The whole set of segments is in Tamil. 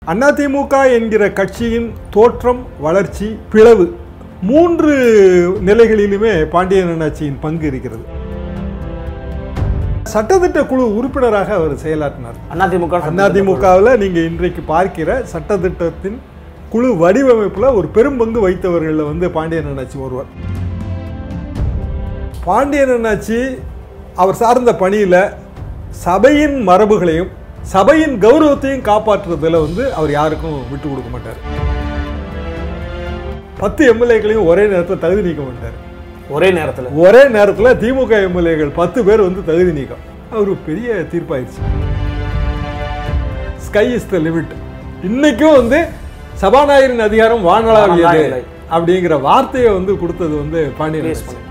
அதிமுக என்கிற கட்சியின் தோற்றம் வளர்ச்சி பிளவு மூன்று நிலைகளிலுமே பாண்டியன் அண்ணாச்சியின் பங்கு இருக்கிறது சட்டத்திட்ட குழு உறுப்பினராக அவர் செயலாற்றினார் அதிமுக அதிமுகவில் நீங்க இன்றைக்கு பார்க்கிற சட்டத்திட்டத்தின் குழு வடிவமைப்புல ஒரு பெரும் பங்கு வைத்தவர்களில் வந்து பாண்டியன் அண்ணாச்சி ஒருவர் பாண்டியன் அண்ணாச்சி அவர் சார்ந்த பணியில சபையின் மரபுகளையும் சபையின் கௌரவத்தையும் காப்பாற்றுறதுல வந்து அவர் யாருக்கும் விட்டு கொடுக்க மாட்டார் பத்து எம்எல்ஏக்களையும் ஒரே நேரத்தில் தகுதி நீக்க மாட்டார் ஒரே நேரத்துல ஒரே நேரத்தில் திமுக எம்எல்ஏகள் பத்து பேர் வந்து தகுதி நீக்கம் அவர் பெரிய தீர்ப்பாயிருச்சு ஸ்கை இஸ் த லிமிட் இன்னைக்கும் வந்து சபாநாயகரின் அதிகாரம் வானளாவியது வானளாவியது. அப்படிங்கிற வார்த்தையை வந்து கொடுத்தது வந்து பாண்டியன் Place அண்ணாச்சி.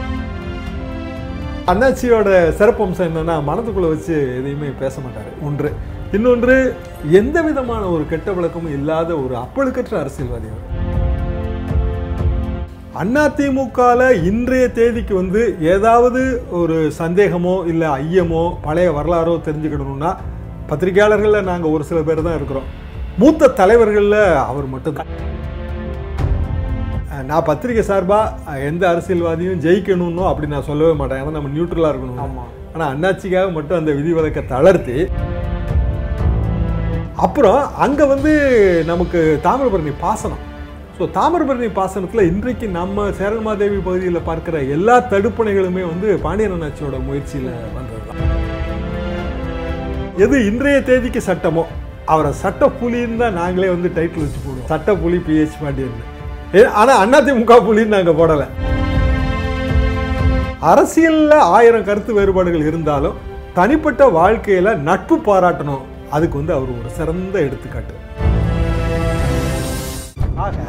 அண்ணாச்சியோட சிறப்பம்சம் என்னன்னா மனதுக்குள்ள வச்சு எதையுமே பேச மாட்டாரு ஒன்று இன்னொன்று எந்த விதமான ஒரு கெட்ட வழக்கமும் இல்லாத ஒரு அப்பழுக்கற்ற அரசியல்வாதி அவர் அதிமுகல இன்றைய தேதிக்கு வந்து ஏதாவது ஒரு சந்தேகமோ இல்லை ஐயமோ பழைய வரலாறோ தெரிஞ்சுக்கணும்னா பத்திரிகையாளர்களில் நாங்கள் ஒரு சில பேர் தான் இருக்கிறோம் மூத்த தலைவர்களில் அவர் மட்டும்தான் அஹ் நான் பத்திரிகை சார்பாக எந்த அரசியல்வாதியும் ஜெயிக்கணும்னோ அப்படி நான் சொல்லவே மாட்டேன் ஏன்னா நம்ம நியூட்ரலாக இருக்கணும் ஆமா ஆனால் அண்ணாச்சிக்காக மட்டும் அந்த விதிவிலக்கை தளர்த்தி அப்புறம் அங்கே வந்து நமக்கு தாமிரபரணி பாசனம் ஸோ தாமிரபரணி பாசனத்தில் இன்றைக்கு நம்ம சேரன்மாதேவி பகுதியில் பார்க்குற எல்லா தடுப்பணைகளுமே வந்து பாண்டியன் அண்ணாச்சியோட முயற்சியில் வந்தது தான் எது இன்றைய தேதிக்கு சட்டமோ அவரை சட்ட புலின்னு தான் நாங்களே வந்து டைட்டில் வச்சு போடுவோம் சட்ட புலி பிஹெச் பாண்டியன் ஏ ஆனால் அதிமுக புலின்னு நாங்கள் போடலை அரசியல்ல ஆயிரம் கருத்து வேறுபாடுகள் இருந்தாலும் தனிப்பட்ட வாழ்க்கையில நட்பு பாராட்டணும் அதுக்கு வந்து அவர் ஒரு சிறந்த எடுத்துக்காட்டு ஆக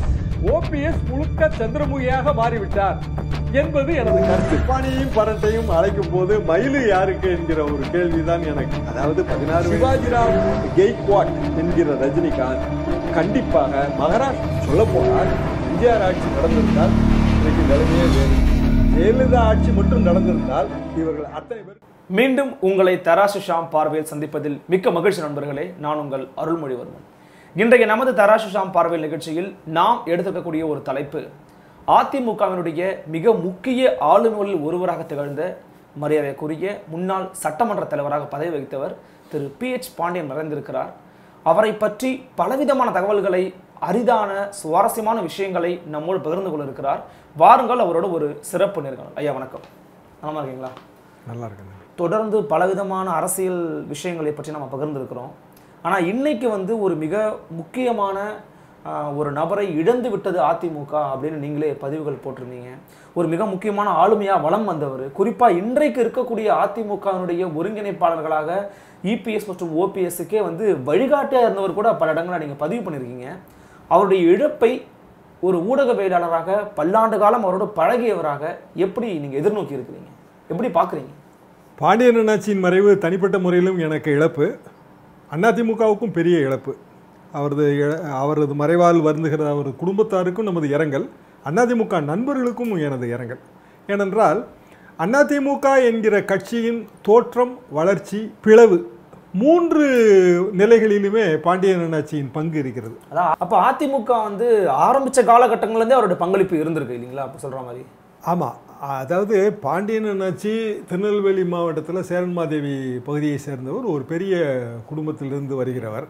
ஓபிஎஸ் முழுக்க சந்திரமுகியாக மாறிவிட்டார் என்பது எனது கருத்து பாணியையும் பரட்டையும் அழைக்கும் போது மயிலு யாருக்கு என்கிற ஒரு கேள்விதான் எனக்கு அதாவது பதினாறு சிவாஜிராவ் கெய்க்வாட் என்கிற ரஜினிகாந்த் கண்டிப்பாக மகாராஷ்டிரா சொல்ல போனால் எம்ஜிஆர் ஆட்சி நடந்திருந்தால் இன்னைக்கு நிலைமையே வேறு ஜெயலலிதா ஆட்சி மட்டும் நடந்திருந்தால் இவர்கள் அத்தனை பேர் மீண்டும் உங்களை தராசு ஷாம் பார்வையில் சந்திப்பதில் மிக்க மகிழ்ச்சி நண்பர்களே நான் உங்கள் அருள்மொழிவர்மன் இன்றைய நமது தராசு ஷாம் பார்வையில் நிகழ்ச்சியில் நாம் எடுத்திருக்கக்கூடிய ஒரு தலைப்பு அதிமுகவினுடைய மிக முக்கிய ஆளுநர்களில் ஒருவராக திகழ்ந்த மரியாதைக்குரிய முன்னாள் சட்டமன்ற தலைவராக பதவி வகித்தவர் திரு பி எச் பாண்டியன் மறைந்திருக்கிறார் அவரை பற்றி பலவிதமான தகவல்களை அரிதான சுவாரஸ்யமான விஷயங்களை நம்மோடு பகிர்ந்து கொள்ள இருக்கிறார் வாருங்கள் அவரோட ஒரு சிறப்பு நேர்காணல் ஐயா வணக்கம் நலமா இருக்கீங்களா நல்லா இருக்குங்க தொடர்ந்து பலவிதமான அரசியல் விஷயங்களை பற்றி நம்ம பகிர்ந்திருக்கிறோம் ஆனால் இன்னைக்கு வந்து ஒரு மிக முக்கியமான ஆஹ், ஒரு நபரை இழந்து விட்டது அதிமுக அப்படின்னு நீங்களே பதிவுகள் போட்டிருந்தீங்க ஒரு மிக முக்கியமான ஆளுமையாக வலம் வந்தவர் குறிப்பாக இன்றைக்கு இருக்கக்கூடிய அதிமுகவினுடைய ஒருங்கிணைப்பாளர்களாக இபிஎஸ் மற்றும் ஓபிஎஸ்க்கே வந்து வழிகாட்டியாக இருந்தவர் கூட பல இடங்களில் நீங்கள் பதிவு பண்ணியிருக்கீங்க அவருடைய இழப்பை ஒரு ஊடகவியலாளராக பல்லாண்டு காலம் அவரோட பழகியவராக எப்படி நீங்கள் எதிர்நோக்கி இருக்கிறீங்க எப்படி பார்க்குறீங்க பாண்டியன் அண்ணாச்சியின் மறைவு தனிப்பட்ட முறையிலும் எனக்கு இழப்பு அதிமுகவுக்கும் பெரிய இழப்பு அவரது இழ- அவரது மறைவால் வருந்துகிற அவரது குடும்பத்தாருக்கும் நமது இரங்கல் அதிமுக நண்பர்களுக்கும் எனது இரங்கல் ஏனென்றால் அதிமுக என்கிற கட்சியின் தோற்றம் வளர்ச்சி பிளவு மூன்று நிலைகளிலுமே பாண்டியன் அண்ணாச்சியின் பங்கு இருக்கிறது அதான் அப்போ அதிமுக வந்து ஆரம்பிச்ச காலகட்டங்கள்லேருந்தே அவருடைய பங்களிப்பு இருந்திருக்கு இல்லைங்களா அப்போ சொல்ற மாதிரி ஆமாம் அதாவது பாண்டியன் அண்ணாச்சி திருநெல்வேலி மாவட்டத்தில் சேரன்மாதேவி பகுதியை சேர்ந்தவர் ஒரு பெரிய குடும்பத்திலிருந்து வருகிறவர்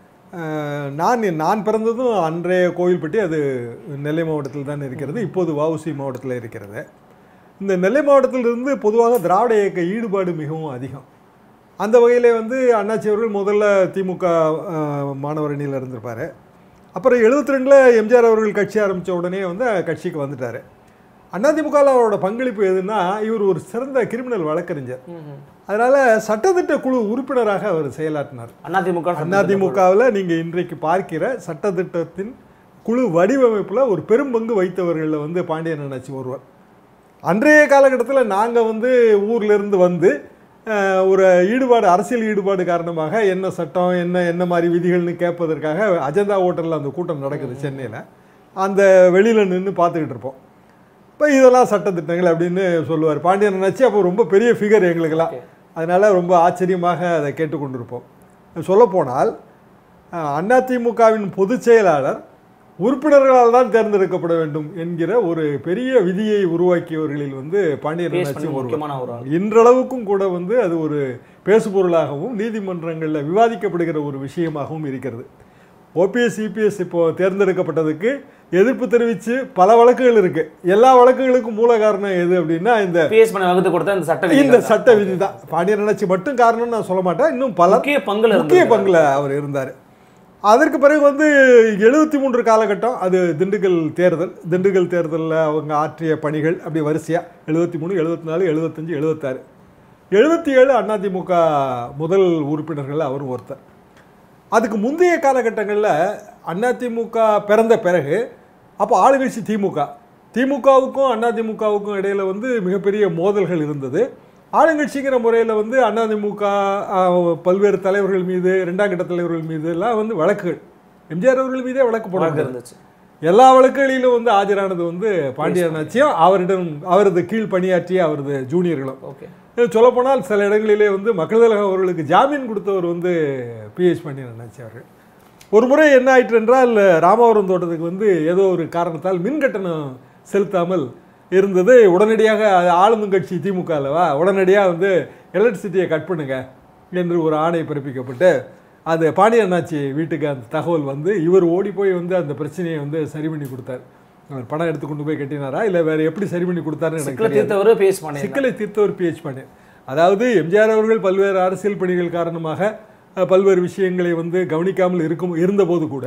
அஹ், நான் நான் பிறந்ததும் அன்றைய கோவில்பட்டி அது நெல்லை மாவட்டத்தில் தான் இருக்கிறது இப்போது வஉசி மாவட்டத்தில் இருக்கிறது இந்த நெல்லை மாவட்டத்திலிருந்து பொதுவாக திராவிட இயக்க ஈடுபாடு மிகவும் அதிகம் அந்த வகையிலே வந்து அண்ணாச்சி அவர்கள் முதல்ல திமுக அஹ், மாணவர் அணியில் இருந்திருப்பார் அப்புறம் 72 ரெண்டில் எம்ஜிஆர் அவர்கள் கட்சி ஆரம்பித்த உடனே வந்து கட்சிக்கு வந்துட்டார் அதிமுகவில் அவரோட பங்களிப்பு எதுன்னா இவர் ஒரு சிறந்த கிரிமினல் வழக்கறிஞர் அதனால சட்டத்திட்ட குழு உறுப்பினராக அவர் செயலாற்றினார் அதிமுக அதிமுகவில் நீங்கள் இன்றைக்கு பார்க்கிற சட்டத்திட்டத்தின் குழு வடிவமைப்பில் ஒரு பெரும் பங்கு வைத்தவர்களில் வந்து பாண்டியன் அண்ணாச்சி ஒருவர் அன்றைய காலகட்டத்தில் நாங்கள் வந்து ஊர்ல இருந்து வந்து அஹ், ஒரு ஈடுபாடு அரசியல் ஈடுபாடு காரணமாக என்ன சட்டம் என்ன என்ன மாதிரி விதிகள்னு கேட்பதற்காக அஜந்தா ஹோட்டலில் அந்த கூட்டம் நடக்குது சென்னையில் அந்த வெளியில் நின்று பார்த்துக்கிட்டு இருப்போம் இப்போ இதெல்லாம் சட்டத்திட்டங்கள் அப்படின்னு சொல்லுவார் பாண்டியன் அண்ணாச்சி அப்போ ரொம்ப பெரிய ஃபிகர் எங்களுக்கெல்லாம் Okay. அதனால் ரொம்ப ஆச்சரியமாக அதை கேட்டுக்கொண்டிருப்போம் சொல்லப்போனால் அஹ், அதிமுகவின் பொதுச் செயலாளர் உறுப்பினர்களால் தான் தேர்ந்தெடுக்கப்பட வேண்டும் என்கிற ஒரு பெரிய விதியை உருவாக்கியவர்களில் வந்து பாண்டியன் பேஸ் அண்ணாச்சி பண்ணி ஒருவர் முக்கியமான ஒரு ஆள் இன்றளவுக்கும் கூட வந்து அது ஒரு பேசுபொருளாகவும் நீதிமன்றங்களில் விவாதிக்கப்படுகிற ஒரு விஷயமாகவும் இருக்கிறது ஓபிஎஸ் சிபிஎஸ் இப்போ தேர்ந்தெடுக்கப்பட்டதுக்கு எதிர்ப்பு தெரிவித்து பல வழக்குகள் இருக்கு எல்லா வழக்குகளுக்கும் மூல காரணம் எது அப்படின்னா இந்த பிஎஸ் பண்ண வகுத்து கொடுத்த இந்த சட்ட இந்த விதிகள் சட்ட விதி தான் பாண்டியன் நினைச்சு மட்டும் காரணம்னு நான் சொல்ல மாட்டேன் இன்னும் பல முக்கிய பங்குல முக்கிய இருந்து பங்குல அவர் இருந்தார் அதற்கு பிறகு வந்து எழுபத்தி மூன்று காலகட்டம் அது திண்டுக்கல் தேர்தல் திண்டுக்கல் தேர்தலில் அவங்க ஆற்றிய பணிகள் அப்படி வரிசையாக எழுபத்தி மூணு எழுபத்தி நாலு எழுபத்தஞ்சு எழுபத்தாறு எழுபத்தி ஏழு அதிமுக முதல் உறுப்பினர்கள் அவரும் ஒருத்தர் அதுக்கு முந்தைய காலகட்டங்களில் அதிமுக பிறந்த பிறகு அப்போ ஆளுங்கட்சி திமுக திமுகவுக்கும் அதிமுகவுக்கும் இடையில வந்து மிகப்பெரிய மோதல்கள் இருந்தது ஆளுங்கட்சிங்கிற முறையில் வந்து அதிமுக ஆஹ், பல்வேறு தலைவர்கள் மீது இரண்டாம் கட்ட தலைவர்கள் மீது எல்லாம் வந்து வழக்குகள் எம்ஜிஆர் அவர்கள் மீதே வழக்கு வழக்கு போடாங்க இருந்துச்சு எல்லா வழக்குகளிலும் வந்து ஆஜரானது வந்து பாண்டியனாச்சியும் அவரிடம் அவரது கீழ் பணியாற்றிய அவரது ஜூனியர்களும் ஓகே சொல்லப்போனால் சில இடங்களிலே வந்து மக்கள் தலைவர் அவர்களுக்கு ஜாமீன் கொடுத்தவர் வந்து பிஹெச் பாண்டியன் அண்ணாச்சி அவர்கள் ஒரு முறை என்ன ஆயிற்று என்றால் ராமவரம் தோட்டத்துக்கு வந்து ஏதோ ஒரு காரணத்தால் மின் கட்டணம் செலுத்தாமல் இருந்தது உடனடியாக அது ஆளும் கட்சி திமுக அல்லவா உடனடியாக வந்து எலக்ட்ரிசிட்டியை கட் பண்ணுங்க என்று ஒரு ஆணை பிறப்பிக்கப்பட்டு அது பாண்டியன் அண்ணாச்சி வீட்டுக்கு அந்த தகவல் வந்து இவர் ஓடி போய் வந்து அந்த பிரச்சனையை வந்து சரி பண்ணி கொடுத்தார் அவர் பணம் எடுத்து கொண்டு போய் கட்டினாரா இல்லை வேற எப்படி சரி பண்ணி கொடுத்தாருன்னு எனக்கு சிக்கல தெரியாது. தீர்த்தவர் பிஎஸ் பண்ணி சிக்கலை தீர்த்தவர் பிஹெச் பாண்டியன் அதாவது எம்ஜிஆர் அவர்கள் பல்வேறு அரசியல் பணிகள் காரணமாக அஹ், பல்வேறு விஷயங்களை வந்து கவனிக்காமல் இருக்கும் இருந்தபோது கூட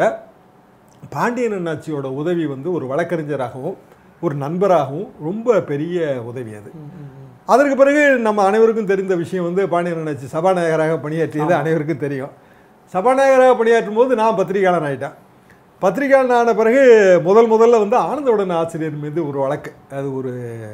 பாண்டியன் அண்ணாச்சியோட உதவி வந்து ஒரு வழக்கறிஞராகவும் ஒரு நண்பராகவும் ரொம்ப பெரிய உதவி அது அதற்கு பிறகு நம்ம அனைவருக்கும் தெரிந்த விஷயம் வந்து பாண்டியன் அண்ணாச்சி சபாநாயகராக பணியாற்றியது அனைவருக்கும் தெரியும் சபாநாயகராக பணியாற்றும் போது நான் பத்திரிகையாளர் ஆயிட்டேன் பத்திரிகையாளர் ஆன பிறகு முதல் முதல்ல வந்து ஆனந்தவுடன் ஆசிரியர் மீது ஒரு வழக்கு அது ஒரு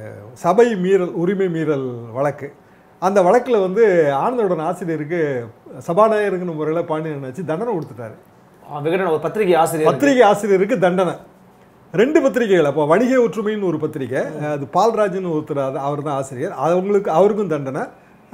சபை மீறல் உரிமை மீறல் வழக்கு அந்த வழக்கில் வந்து ஆனந்தவுடன் ஆசிரியருக்கு சபாநாயகருங்கிற முறையில் பாண்டியன் அண்ணாச்சி தண்டனை கொடுத்துட்டாரு விகடன் ஒரு பத்திரிகை ஆசிரியர் பத்திரிகை ஆசிரியருக்கு தண்டனை ரெண்டு பத்திரிகைகள் அப்போ வணிக ஒற்றுமைன்னு ஒரு பத்திரிகை அது பால்ராஜன் ஒருத்தர் அது அவர் தான் ஆசிரியர் அவங்களுக்கு அவருக்கும் தண்டனை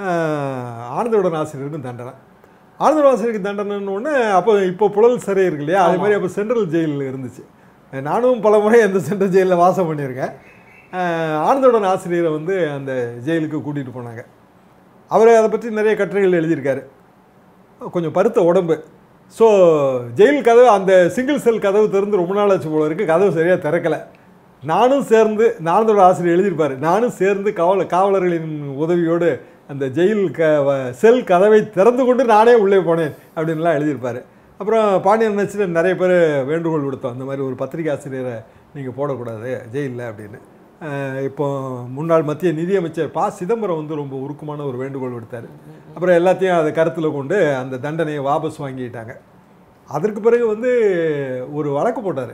ஆஹ், ஆனந்தவுடன் ஆசிரியருக்கும் தண்டனை ஆனந்தவுடன் ஆசிரியருக்கு தண்டனைன்னு ஒன்று அப்போ இப்போ புழல் சிறை இருக்கு இல்லையா அதே மாதிரி அப்போ சென்ட்ரல் ஜெயில் இருந்துச்சு நானும் பல முறை அந்த சென்ட்ரல் ஜெயிலில் வாசம் பண்ணியிருக்கேன் ஆஹ், ஆனந்தவுடன் ஆசிரியரை வந்து அந்த ஜெயிலுக்கு கூட்டிகிட்டு போனாங்க அவர் அதை பற்றி நிறைய கட்டுரைகள் எழுதியிருக்காரு கொஞ்சம் பருத்த உடம்பு ஸோ ஜெயில் கதவு அந்த சிங்கிள் செல் கதவு திறந்து ரொம்ப நாள் ஆச்சு போல இருக்கு கதவு சரியாக திறக்கலை நானும் சேர்ந்து நானந்தோட ஆசிரியர் எழுதியிருப்பார் நானும் சேர்ந்து காவல காவலர்களின் உதவியோடு அந்த ஜெயில் க வ- செல் கதவை திறந்து கொண்டு நானே உள்ளே போனேன் அப்படின்லாம் எழுதியிருப்பார் அப்புறம் பாண்டியன் நச்சில் நிறைய பேர் வேண்டுகோள் விடுத்தோம் அந்த மாதிரி ஒரு பத்திரிகை ஆசிரியரை நீங்கள் போடக்கூடாது ஜெயிலில் அப்படின்னு அஹ் இப்போ முன்னாள் மத்திய நிதியமைச்சர் ப சிதம்பரம் வந்து ரொம்ப உருக்கமான ஒரு வேண்டுகோள் விடுத்தார் அப்புறம் எல்லாத்தையும் அதை கருத்தில் கொண்டு அந்த தண்டனையை வாபஸ் வாங்கிட்டாங்க அதற்கு பிறகு வந்து ஒரு வழக்கு போட்டார்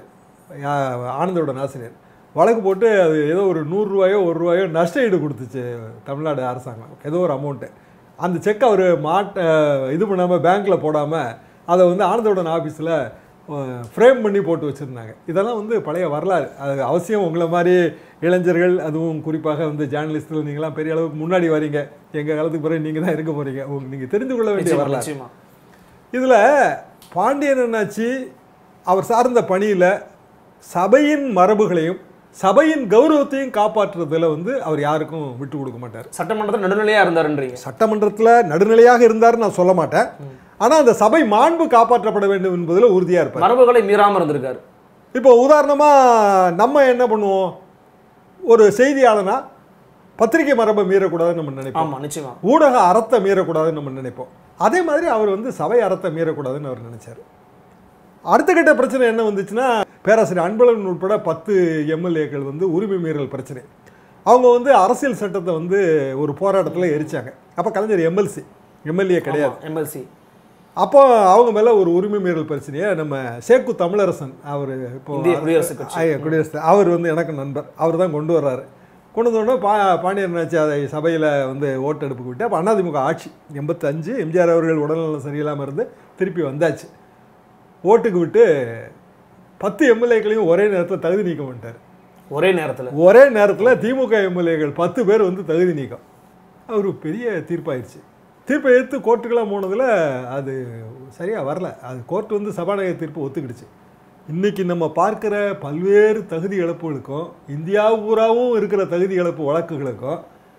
ஆனந்தோட ஆசிரியர் வழக்கு போட்டு அது ஏதோ ஒரு நூறுரூவாயோ ஒரு ரூபாயோ நஷ்ட ஈடு கொடுத்துச்சு தமிழ்நாடு அரசாங்கம் ஏதோ ஒரு அமௌண்ட்டு அந்த செக் அவர் மாட்ட இது பண்ணாமல் பேங்க்கில் போடாமல் அதை வந்து ஆனந்தோடன் ஆஃபீஸில் ஃப்ரேம் பண்ணி போட்டு வச்சுருந்தாங்க இதெல்லாம் வந்து பழைய வரலாறு அது அவசியம் உங்களை மாதிரி இளைஞர்கள் அதுவும் குறிப்பாக வந்து ஜேர்னலிஸ்டில் நீங்களாம் பெரிய அளவுக்கு முன்னாடி வரீங்க எங்கள் காலத்துக்கு பிறகு நீங்கள் தான் இருக்க போகிறீங்க நீங்கள் தெரிந்து கொள்ள வேண்டிய நிச்சயமா, வரலாறு நிச்சயமா இதில் பாண்டியன் அண்ணாச்சி அவர் சார்ந்த பணியில் சபையின் மரபுகளையும் சபையின் கௌரவத்தையும் காப்பாற்றுறதுல வந்து அவர் யாருக்கும் விட்டு கொடுக்க மாட்டார் சட்டமன்றத்தில் நடுநிலையா இருந்தாருன்றீங்க சட்டமன்றத்தில் நடுநிலையாக இருந்தாருன்னு நான் சொல்ல மாட்டேன் ஆனால் அந்த சபை மாண்பு காப்பாற்றப்பட வேண்டும் என்பதில் உறுதியாக இருப்பார் மரபுகளை மீறாம இருந்திருக்காரு இப்போ உதாரணமாக நம்ம என்ன பண்ணுவோம் ஒரு செய்தியாளனா பத்திரிகை மரபை மீறக்கூடாதுன்னு நம்ம நினைப்போம் ஆமா நிச்சயமா ஊடக அறத்தை மீறக்கூடாதுன்னு நம்ம நினைப்போம் அதே மாதிரி அவர் வந்து சபை அறத்தை மீறக்கூடாதுன்னு அவர் நினைச்சார் அடுத்த கட்ட பிரச்சனை என்ன வந்துச்சுன்னா பேராசிரியர் அன்பழகன் உட்பட பத்து எம்எல்ஏக்கள் வந்து உரிமை மீறல் பிரச்சனை அவங்க வந்து அரசியல் சட்டத்தை வந்து ஒரு போராட்டத்தில் எரிச்சாங்க அப்போ கலைஞர் எம்எல்சி எம்எல்ஏ கிடையாது எம்எல்சி அப்போ அவங்க மேலே ஒரு உரிமை மீறல் பிரச்சனையை நம்ம சேக்கு தமிழரசன் அவர் இப்போ இந்திய குடியரசுக் கட்சி. ஐயா, குடியரசு அவர் வந்து எனக்கு நண்பர் அவர் தான் கொண்டு வர்றாரு கொண்டு வந்தோடனே பா பாண்டியன் நாச்சி அதை சபையில் வந்து ஓட்டெடுப்புக்கு விட்டு அப்போ அதிமுக ஆட்சி எண்பத்தஞ்சு எம்ஜிஆர் அவர்கள் உடல்நலம் சரியில்லாமல் இருந்து திருப்பி வந்தாச்சு ஓட்டுக்கு விட்டு பத்து எம்எல்ஏக்களையும் ஒரே நேரத்தில் தகுதி நீக்கம் பண்ணிட்டார் ஒரே நேரத்துல ஒரே நேரத்தில் திமுக எம்எல்ஏக்கள் பத்து பேர் வந்து தகுதி நீக்கம் ஒரு பெரிய தீர்ப்பாயிருச்சு தீர்ப்பை எதிர்த்து கோர்ட்டுக்கெல்லாம் போனதில் அது சரியாக வரல அது கோர்ட் வந்து சபாநாயகர் தீர்ப்பு ஒத்துக்கிடுச்சு இன்னைக்கு நம்ம பார்க்கிற பல்வேறு தகுதி இழப்புகளுக்கும் இந்தியா பூராவும் இருக்கிற தகுதி இழப்பு வழக்குகளுக்கும்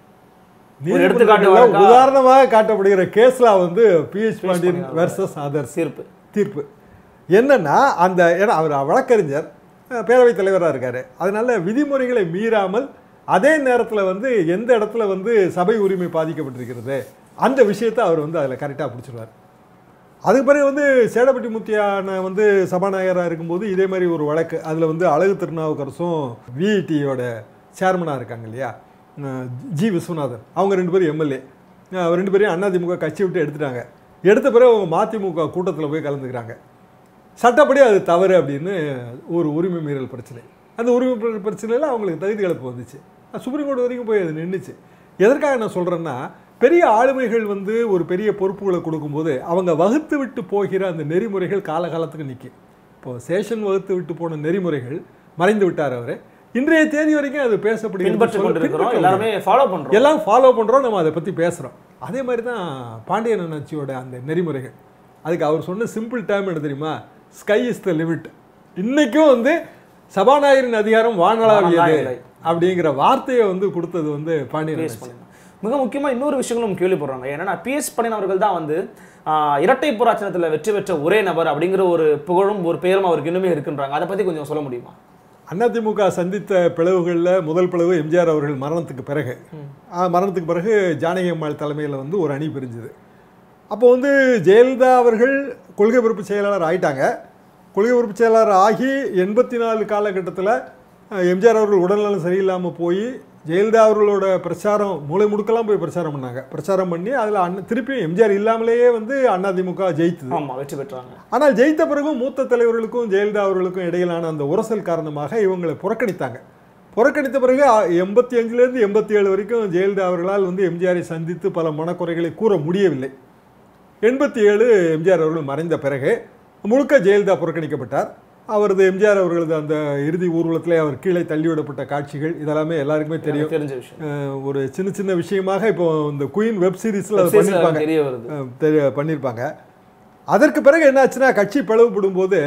ஒரு எடுத்துக்காட்டு நீதிமன்றங்கள்ல வழக்கா- உதாரணமாக காட்டப்படுகிற கேஸ்ல வந்து PH Pandian Pandian versus others தீர்ப்பு தீர்ப்பு என்னன்னா அந்த ஏன்னா அவர் வழக்கறிஞர் அஹ், பேரவைத் தலைவராக இருக்காரு அதனால விதிமுறைகளை மீறாமல் அதே நேரத்தில் வந்து எந்த இடத்துல வந்து சபை உரிமை பாதிக்கப்பட்டிருக்கிறது அந்த விஷயத்தை அவர் வந்து அதில் கரெக்டாக பிடிச்சிருவார் அதுக்கு பிறகு வந்து சேடப்பட்டி முத்தியான வந்து சபாநாயகராக இருக்கும்போது இதே மாதிரி ஒரு வழக்கு அதில் வந்து அழகு திருநாவுக்கரசும் விஇடியோட சேர்மனாக இருக்காங்க இல்லையா அஹ் ஜி விஸ்வநாதன் அவங்க ரெண்டு பேரும் எம்எல்ஏ ரெண்டு பேரையும் அதிமுக கட்சி விட்டு எடுத்துட்டாங்க எடுத்த பிறகு அவங்க மதிமுக கூட்டத்தில் போய் கலந்துக்கிறாங்க சட்டப்படி அது தவறு அப்படின்னு ஒரு உரிமை மீறல் பிரச்சனை அந்த உரிமை மீறல் பிரச்சனையில் அவங்களுக்கு தகுதி இழப்பு வந்துச்சு சுப்ரீம் கோர்ட் வரைக்கும் போய் அது நின்றுச்சு எதற்காக நான் சொல்கிறேன்னா பெரிய ஆளுமைகள் வந்து ஒரு பெரிய பொறுப்புகளை கொடுக்கும்போது அவங்க வகுத்து விட்டு போகிற அந்த நெறிமுறைகள் காலகாலத்துக்கு நிற்கும் இப்போ சேஷன் வகுத்து விட்டு போன நெறிமுறைகள் மறைந்து விட்டார் அவர் இன்றைய தேதி வரைக்கும் அது பேசப்படுகிறது பின்பற்றி சொல்ல- கொண்டிருக்கிறோம் பின்பற்ற எல்லாருமே ஃபாலோ பண்றோம் எல்லாம் ஃபாலோ பண்ணுறோம் நம்ம அதை பற்றி பேசுகிறோம் அதே மாதிரி தான் பாண்டியன் அண்ணாச்சியோட அந்த நெறிமுறைகள் அதுக்கு அவர் சொன்ன சிம்பிள் டேர்ம் என்ன தெரியுமா ஸ்கை இஸ் த லிமிட் இன்னைக்கும் வந்து சபாநாயகரின் அதிகாரம் வானளாவியது வானளாவியது. அப்படிங்கிற வார்த்தையை வந்து கொடுத்தது வந்து பாண்டியன் பிஎஸ் அண்ணாச்சி. பண்ணினா மிக முக்கியமா இன்னொரு விஷயங்களும் கேள்விப்படுறாங்க என்னன்னா பிஎஸ் பண்ணின் அவர்கள் தான் வந்து ஆஹ், இரட்டை புறாச்சனத்தில் வெற்றி பெற்ற ஒரே நபர் அப்படிங்கிற ஒரு புகழும் ஒரு பெயரும் அவருக்கு இன்னுமே இருக்குன்றாங்க அதை பத்தி கொஞ்சம் சொல்ல முடியுமா அதிமுக சந்தித்த பிளவுகளில் முதல் பிளவு எம்ஜிஆர் அவர்கள் மரணத்துக்கு பிறகு ஆ, மரணத்துக்கு பிறகு ஜானகி அம்மாள் தலைமையில் வந்து ஒரு அணி பிரிஞ்சுது அப்போ வந்து ஜெயலலிதா அவர்கள் கொள்கை பொறுப்பு செயலாளர் ஆயிட்டாங்க கொள்கை பொறுப்பு செயலாளர் ஆகி எண்பத்தி நாலு காலகட்டத்தில் எம்ஜிஆர் அவர்கள் உடல்நலம் சரியில்லாமல் போய் ஜெயலலிதா அவர்களோட பிரச்சாரம் மூளை முடுக்கெல்லாம் போய் பிரச்சாரம் பண்ணாங்க பிரச்சாரம் பண்ணி அதில் அண்ண திருப்பியும் எம்ஜிஆர் இல்லாமலேயே வந்து அதிமுக ஜெயித்தது ஆமா வெற்றி பெற்றாங்க ஆனால் ஜெயித்த பிறகும் மூத்த தலைவர்களுக்கும் ஜெயலலிதா அவர்களுக்கும் இடையிலான அந்த உரசல் காரணமாக இவங்களை புறக்கணித்தாங்க புறக்கணித்த பிறகு எண்பத்தி அஞ்சுலேருந்து எண்பத்தி ஏழு வரைக்கும் ஜெயலலிதா அவர்களால் வந்து எம்ஜிஆரை சந்தித்து பல மனக்குறைகளை கூற முடியவில்லை எண்பத்தி ஏழு எம்ஜிஆர் அவர்கள் மறைந்த பிறகு முழுக்க ஜெயலலிதா புறக்கணிக்கப்பட்டார் அவரது எம்ஜிஆர் அவர்களது அந்த இறுதி ஊர்வலத்திலே அவர் கீழே தள்ளிவிடப்பட்ட காட்சிகள் இதெல்லாமே எல்லாருக்குமே தெரியும் எனக்கு தெரிஞ்ச விஷயம் அஹ் ஒரு சின்ன சின்ன விஷயமாக இப்போ இந்த குயின் வெப் சீரிஸில் Web series ல பண்ணியிருப்பாங்க தெரிய வருது அஹ் தெரிய பண்ணியிருப்பாங்க அதற்கு பிறகு என்னாச்சுன்னா கட்சி பிளவுபடும் போது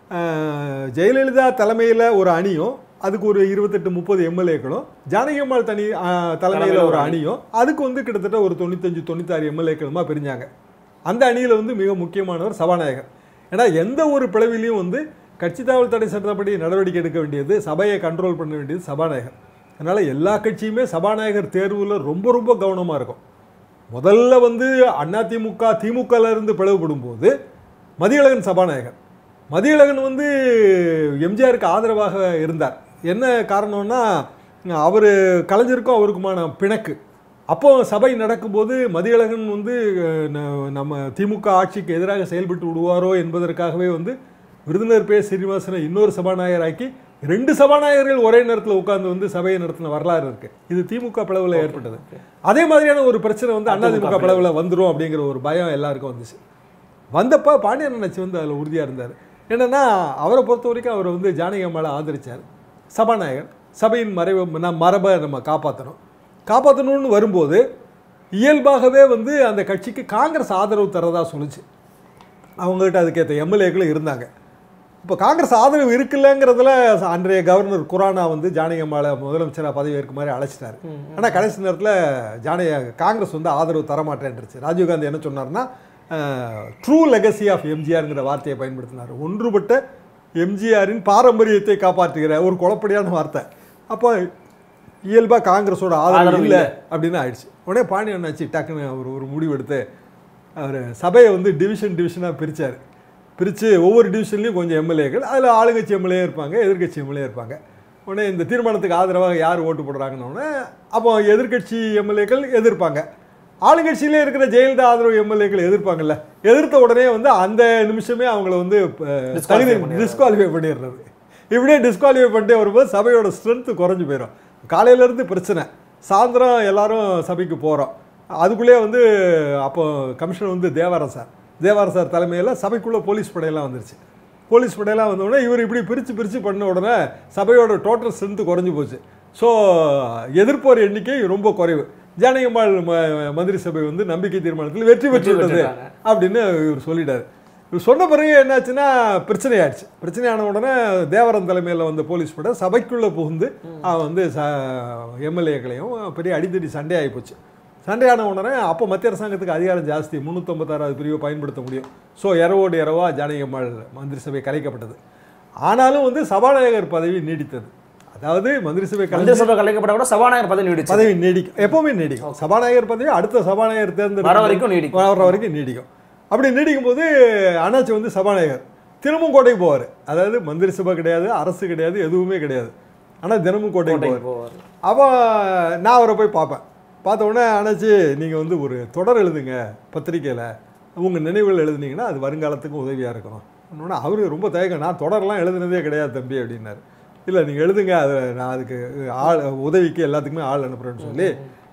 அஹ், ஜெயலலிதா தலைமையில் ஒரு அணியும் அதுக்கு ஒரு இருபத்தெட்டு முப்பது எம்எல்ஏக்களும் ஜானகி அம்மாள் தனி தலைமையில் தலைமையில ஒரு ஒரு அணியும் அதுக்கு வந்து கிட்டத்தட்ட ஒரு தொண்ணூத்தஞ்சு தொண்ணூத்தாறு எம்எல்ஏக்களுமா பிரிஞ்சாங்க அந்த அணியில் வந்து மிக முக்கியமானவர் சபாநாயகர் ஏன்னா எந்த ஒரு பிளவிலையும் வந்து கட்சி தாவல் தடை சட்டப்படி நடவடிக்கை எடுக்க வேண்டியது சபையை கண்ட்ரோல் பண்ண வேண்டியது சபாநாயகர் அதனால் எல்லா கட்சியுமே சபாநாயகர் தேர்வில் ரொம்ப ரொம்ப கவனமாக இருக்கும் முதல்ல வந்து அதிமுக திமுகல இருந்து பிளவுபடும் போது மதியழகன் சபாநாயகர் மதியழகன் வந்து எம்ஜிஆருக்கு ஆதரவாக இருந்தார் என்ன காரணம்னா அவர் கலைஞருக்கும் அவருக்குமான பிணக்கு அப்போ சபை நடக்கும்போது மதியழகன் வந்து அஹ், ந- நம்ம திமுக ஆட்சிக்கு எதிராக செயல்பட்டு விடுவாரோ என்பதற்காகவே வந்து விருதுநர் பே சீனிவாசனை இன்னொரு சபாநாயகராக்கி ரெண்டு சபாநாயகர்கள் ஒரே நேரத்தில் உட்கார்ந்து வந்து சபையை நடத்தின வரலாறு இருக்கு இது திமுக பிளவில் ஏற்பட்டது அதே மாதிரியான ஒரு பிரச்சனை வந்து அதிமுக பிளவில் வந்துரும் அப்படிங்கிற ஒரு பயம் எல்லாருக்கும் வந்துச்சு வந்தப்போ பாண்டியன் அண்ணாச்சி வந்து அதில் உறுதியாக இருந்தார் என்னன்னா அவரை பொறுத்த வரைக்கும் அவர் வந்து ஜானகி அம்மாவை ஆதரிச்சார் சபாநாயகர் சபையின் மறைவை நம் மரபை நம்ம காப்பாற்றணும் காப்பாற்றணும்னு வரும்போது இயல்பாகவே வந்து அந்த கட்சிக்கு காங்கிரஸ் ஆதரவு தரதா சொல்லுச்சு அவங்ககிட்ட அதுக்கேற்ற எம்எல்ஏக்களும் இருந்தாங்க இப்போ காங்கிரஸ் ஆதரவு இருக்குல்லங்கிறதுல அன்றைய கவர்னர் குரானா வந்து ஜானகி அம்மாவை முதலமைச்சராக பதவி ஏற்க மாதிரி அழைச்சிட்டாரு ஆனால் கடைசி நேரத்தில் ஜானகி காங்கிரஸ் வந்து ஆதரவு தரமாட்டேன்ருச்சு ராஜீவ்காந்தி என்ன சொன்னார்னா ட்ரூ லெகசி ஆஃப் எம்ஜிஆர்ங்கிற வார்த்தையை பயன்படுத்தினார் ஒன்றுபட்ட எம்ஜிஆரின் பாரம்பரியத்தை காப்பாற்றுகிற ஒரு குழப்படியான வார்த்தை அப்போ இயல்பாக காங்கிரஸோட ஆதரவு ஆதரவு இல்லை இல்ல. அப்படின்னு ஆயிடுச்சு உடனே பாண்டி அண்ணாச்சி டக்குன்னு அவர் ஒரு முடிவு எடுத்து அவர் சபையை வந்து டிவிஷன் டிவிஷனாக பிரித்தார் பிரித்து ஒவ்வொரு டிவிஷன்லையும் கொஞ்சம் எம்எல்ஏக்கள் அதில் ஆளுங்கட்சி எம்எல்ஏ இருப்பாங்க எதிர்க்கட்சி எம்எல்ஏ இருப்பாங்க உடனே இந்த தீர்மானத்துக்கு ஆதரவாக யார் ஓட்டு போடுறாங்கன்னு உடனே அப்போ எதிர்க்கட்சி எம்எல்ஏக்கள் எதிர்ப்பாங்க ஆளுங்கட்சியிலே இருக்கிற ஜெயலலிதா ஆதரவு எம்எல்ஏக்கள் எதிர்ப்பாங்கல்ல எதிர்த்த உடனே வந்து அந்த நிமிஷமே அவங்கள வந்து அஹ், Disqualify தகுதி பண்ணிடுறாரு. டிஸ்குவாலிஃபை பண்ணிடுறது இப்படியே டிஸ்குவாலிஃபை பண்ணிட்டே வரும்போது சபையோட ஸ்ட்ரென்த்து குறைஞ்சு போயிடும் காலையிலேருந்து பிரச்சனை சாயந்தரம் எல்லாரும் சபைக்கு போகிறோம் அதுக்குள்ளேயே வந்து அப்போ கமிஷனர் வந்து தேவாரம் சார் தேவாரம் சார் தலைமையில் சபைக்குள்ளே போலீஸ் படையெல்லாம் வந்துருச்சு போலீஸ் படையெல்லாம் வந்த உடனே இவர் இப்படி பிரித்து பிரித்து பண்ண உடனே சபையோட டோட்டல் ஸ்ட்ரென்த்து குறைஞ்சு போச்சு ஸோ எதிர்ப்போர் எண்ணிக்கை ரொம்ப குறைவு ஜானகியம்மாள் ம- மந்திரி சபை வந்து நம்பிக்கை தீர்மானத்தில் வெற்றி பெற்று விட்டது பெற்றிருக்காங்க. அப்படின்னு இவர் சொல்லிட்டாரு இவர் சொன்ன பிறகு என்னாச்சுன்னா பிரச்சனை ஆயிடுச்சு பிரச்சனையான உடனே தேவரன் தலைமையில் வந்த போலீஸ் பட சபைக்குள்ளே புகுந்து அவன் வந்து ச எம்எல்ஏக்களையும் பெரிய அடித்தடி சண்டை ஆகி போச்சு சண்டையான உடனே அப்போ மத்திய அரசாங்கத்துக்கு அதிகாரம் ஜாஸ்தி முந்நூற்றம்பத்தாறாவது பிரிவை பயன்படுத்த முடியும் ஸோ இரவோடு இரவா ஜானகியம்மாள் மந்திரி சபை கலைக்கப்பட்டது ஆனாலும் வந்து சபாநாயகர் பதவி நீடித்தது அதாவது மந்திரி சபை கலைஞ்சு மந்திரி சபை கலைக்கப்பட கூட சபாநாயகர் பதவி நீடிச்சு பதவி நீடிக்கும் எப்பவுமே நீடிக்கும் சபாநாயகர் பதவி அடுத்த சபாநாயகர் வர தேர்ந்தெடுக்க வரைக்கும் நீடிக்கும் வர வரைக்கும் நீடிக்கும் அப்படி நீடிக்கும் போது அண்ணாச்சி வந்து சபாநாயகர் தினமும் கோட்டைக்கு போவார் அதாவது மந்திரி சபை கிடையாது அரசு கிடையாது எதுவுமே கிடையாது ஆனால் தினமும் கோட்டைக்கு போவார் கோட்டைக்கு போவார் அப்போ நான் அவரை போய் பார்ப்பேன் பார்த்த உடனே அண்ணாச்சி நீங்கள் வந்து ஒரு தொடர் எழுதுங்க பத்திரிக்கையில் உங்கள் நினைவுகள் எழுதுனீங்கன்னா அது வருங்காலத்துக்கும் உதவியாக இருக்கும் உடனே அவரு ரொம்ப தயக்கம் நான் தொடரெல்லாம் எழுதுனதே கிடையாது தம்பி அப்படின்னாரு இல்லை நீங்கள் எழுதுங்க அது நான் அதுக்கு ஆள் உதவிக்கு எல்லாத்துக்குமே ஆள் அனுப்புகிறேன்னு சொல்லி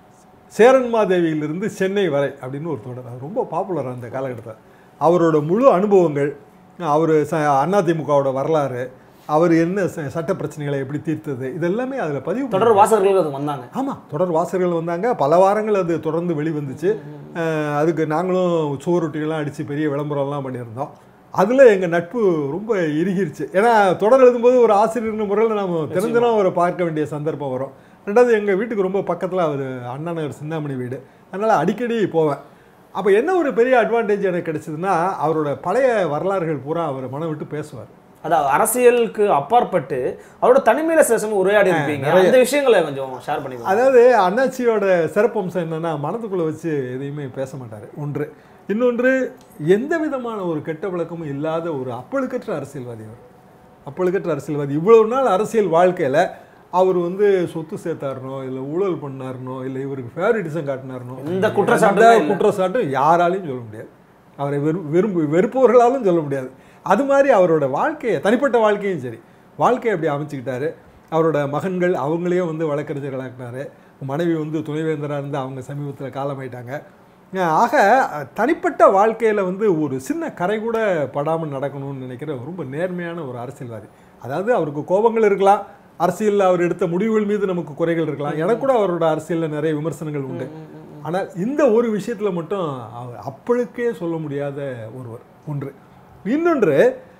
சேரன்மாதேவியிலிருந்து சென்னை வரை அப்படின்னு ஒரு தொடர் அது ரொம்ப பாப்புலர் அந்த காலகட்டத்தில் அவரோட முழு அனுபவங்கள் அவர் ச அதிமுகவோட வரலாறு அவர் என்ன ச- சட்ட பிரச்சனைகளை எப்படி தீர்த்தது இதெல்லாமே அதில் பதிவு தொடர் வாசகர்கள் அது வந்தாங்க ஆமாம் தொடர் வாசகர்கள் வந்தாங்க பல வாரங்கள் அது தொடர்ந்து வெளிவந்துச்சு அஹ் அதுக்கு நாங்களும் சுவரொட்டிகள்லாம் அடித்து பெரிய விளம்பரம்லாம் பண்ணியிருந்தோம் அதில் எங்கள் நட்பு ரொம்ப இறுகிருச்சு ஏன்னா தொடர் எழுதும்போது ஒரு ஆசிரியர் முறையில் நம்ம தினந்தினம் அவரை பார்க்க வேண்டிய சந்தர்ப்பம் வரும் ரெண்டாவது எங்கள் வீட்டுக்கு ரொம்ப பக்கத்தில் அவர் அண்ணா நகர் சிந்தாமணி வீடு அதனால் அடிக்கடி போவேன் அப்போ என்ன ஒரு பெரிய அட்வான்டேஜ் எனக்கு கிடைச்சதுன்னா அவரோட பழைய வரலாறுகள் பூரா அவர் மனம் விட்டு பேசுவார் அதாவது அரசியலுக்கு அப்பாற்பட்டு அவரோட தனிமையில சில சமயம் உரையாடி இருப்பீங்க நிறைய. அந்த விஷயங்களை கொஞ்சம் ஷேர் பண்ணிக்கலாம் அதாவது அண்ணாச்சியோட சிறப்பம்சம் என்னன்னா மனதுக்குள்ள வச்சு எதையுமே பேச மாட்டார் ஒன்று இன்னொன்று எந்த விதமான ஒரு கெட்ட பழக்கமும் இல்லாத ஒரு அப்பழுக்கற்ற அரசியல்வாதி அவர் அப்பழுக்கற்ற அரசியல்வாதி இவ்வளவு நாள் அரசியல் வாழ்க்கையில அவர் வந்து சொத்து சேர்த்தாருனோ இல்லை ஊழல் பண்ணாருனோ இல்லை இவருக்கு ஃபேவரிட்டிசம் காட்டினாருனோ எந்த குற்றச்சாட்டுமே எந்த இல்ல. குற்றச்சாட்டும் யாராலையும் சொல்ல முடியாது அவரை வெறு விரும்பு வெறுப்பவர்களாலும் சொல்ல முடியாது அது மாதிரி அவரோட வாழ்க்கையை தனிப்பட்ட வாழ்க்கையும் சரி வாழ்க்கையை அப்படி அமைச்சுக்கிட்டாரு அவரோட மகன்கள் அவங்களையே வந்து வழக்கறிஞர்களாக்குனாரு மனைவி வந்து துணைவேந்தராக இருந்து அவங்க சமீபத்தில் காலமாயிட்டாங்க அஹ் ஆக அஹ், தனிப்பட்ட வாழ்க்கையில் வந்து ஒரு சின்ன கரை கூட படாமல் நடக்கணும்னு நினைக்கிற ரொம்ப நேர்மையான ஒரு அரசியல்வாதி அதாவது அவருக்கு கோபங்கள் இருக்கலாம் அரசியலில் அவர் எடுத்த முடிவுகள் மீது நமக்கு குறைகள் இருக்கலாம் எனக்கு கூட அவரோட அரசியலில் நிறைய விமர்சனங்கள் உண்டு ஆனால் இந்த ஒரு விஷயத்தில் மட்டும் அவர் அப்பழுக்கே சொல்ல முடியாத ஒருவர் ஒன்று இன்னொன்று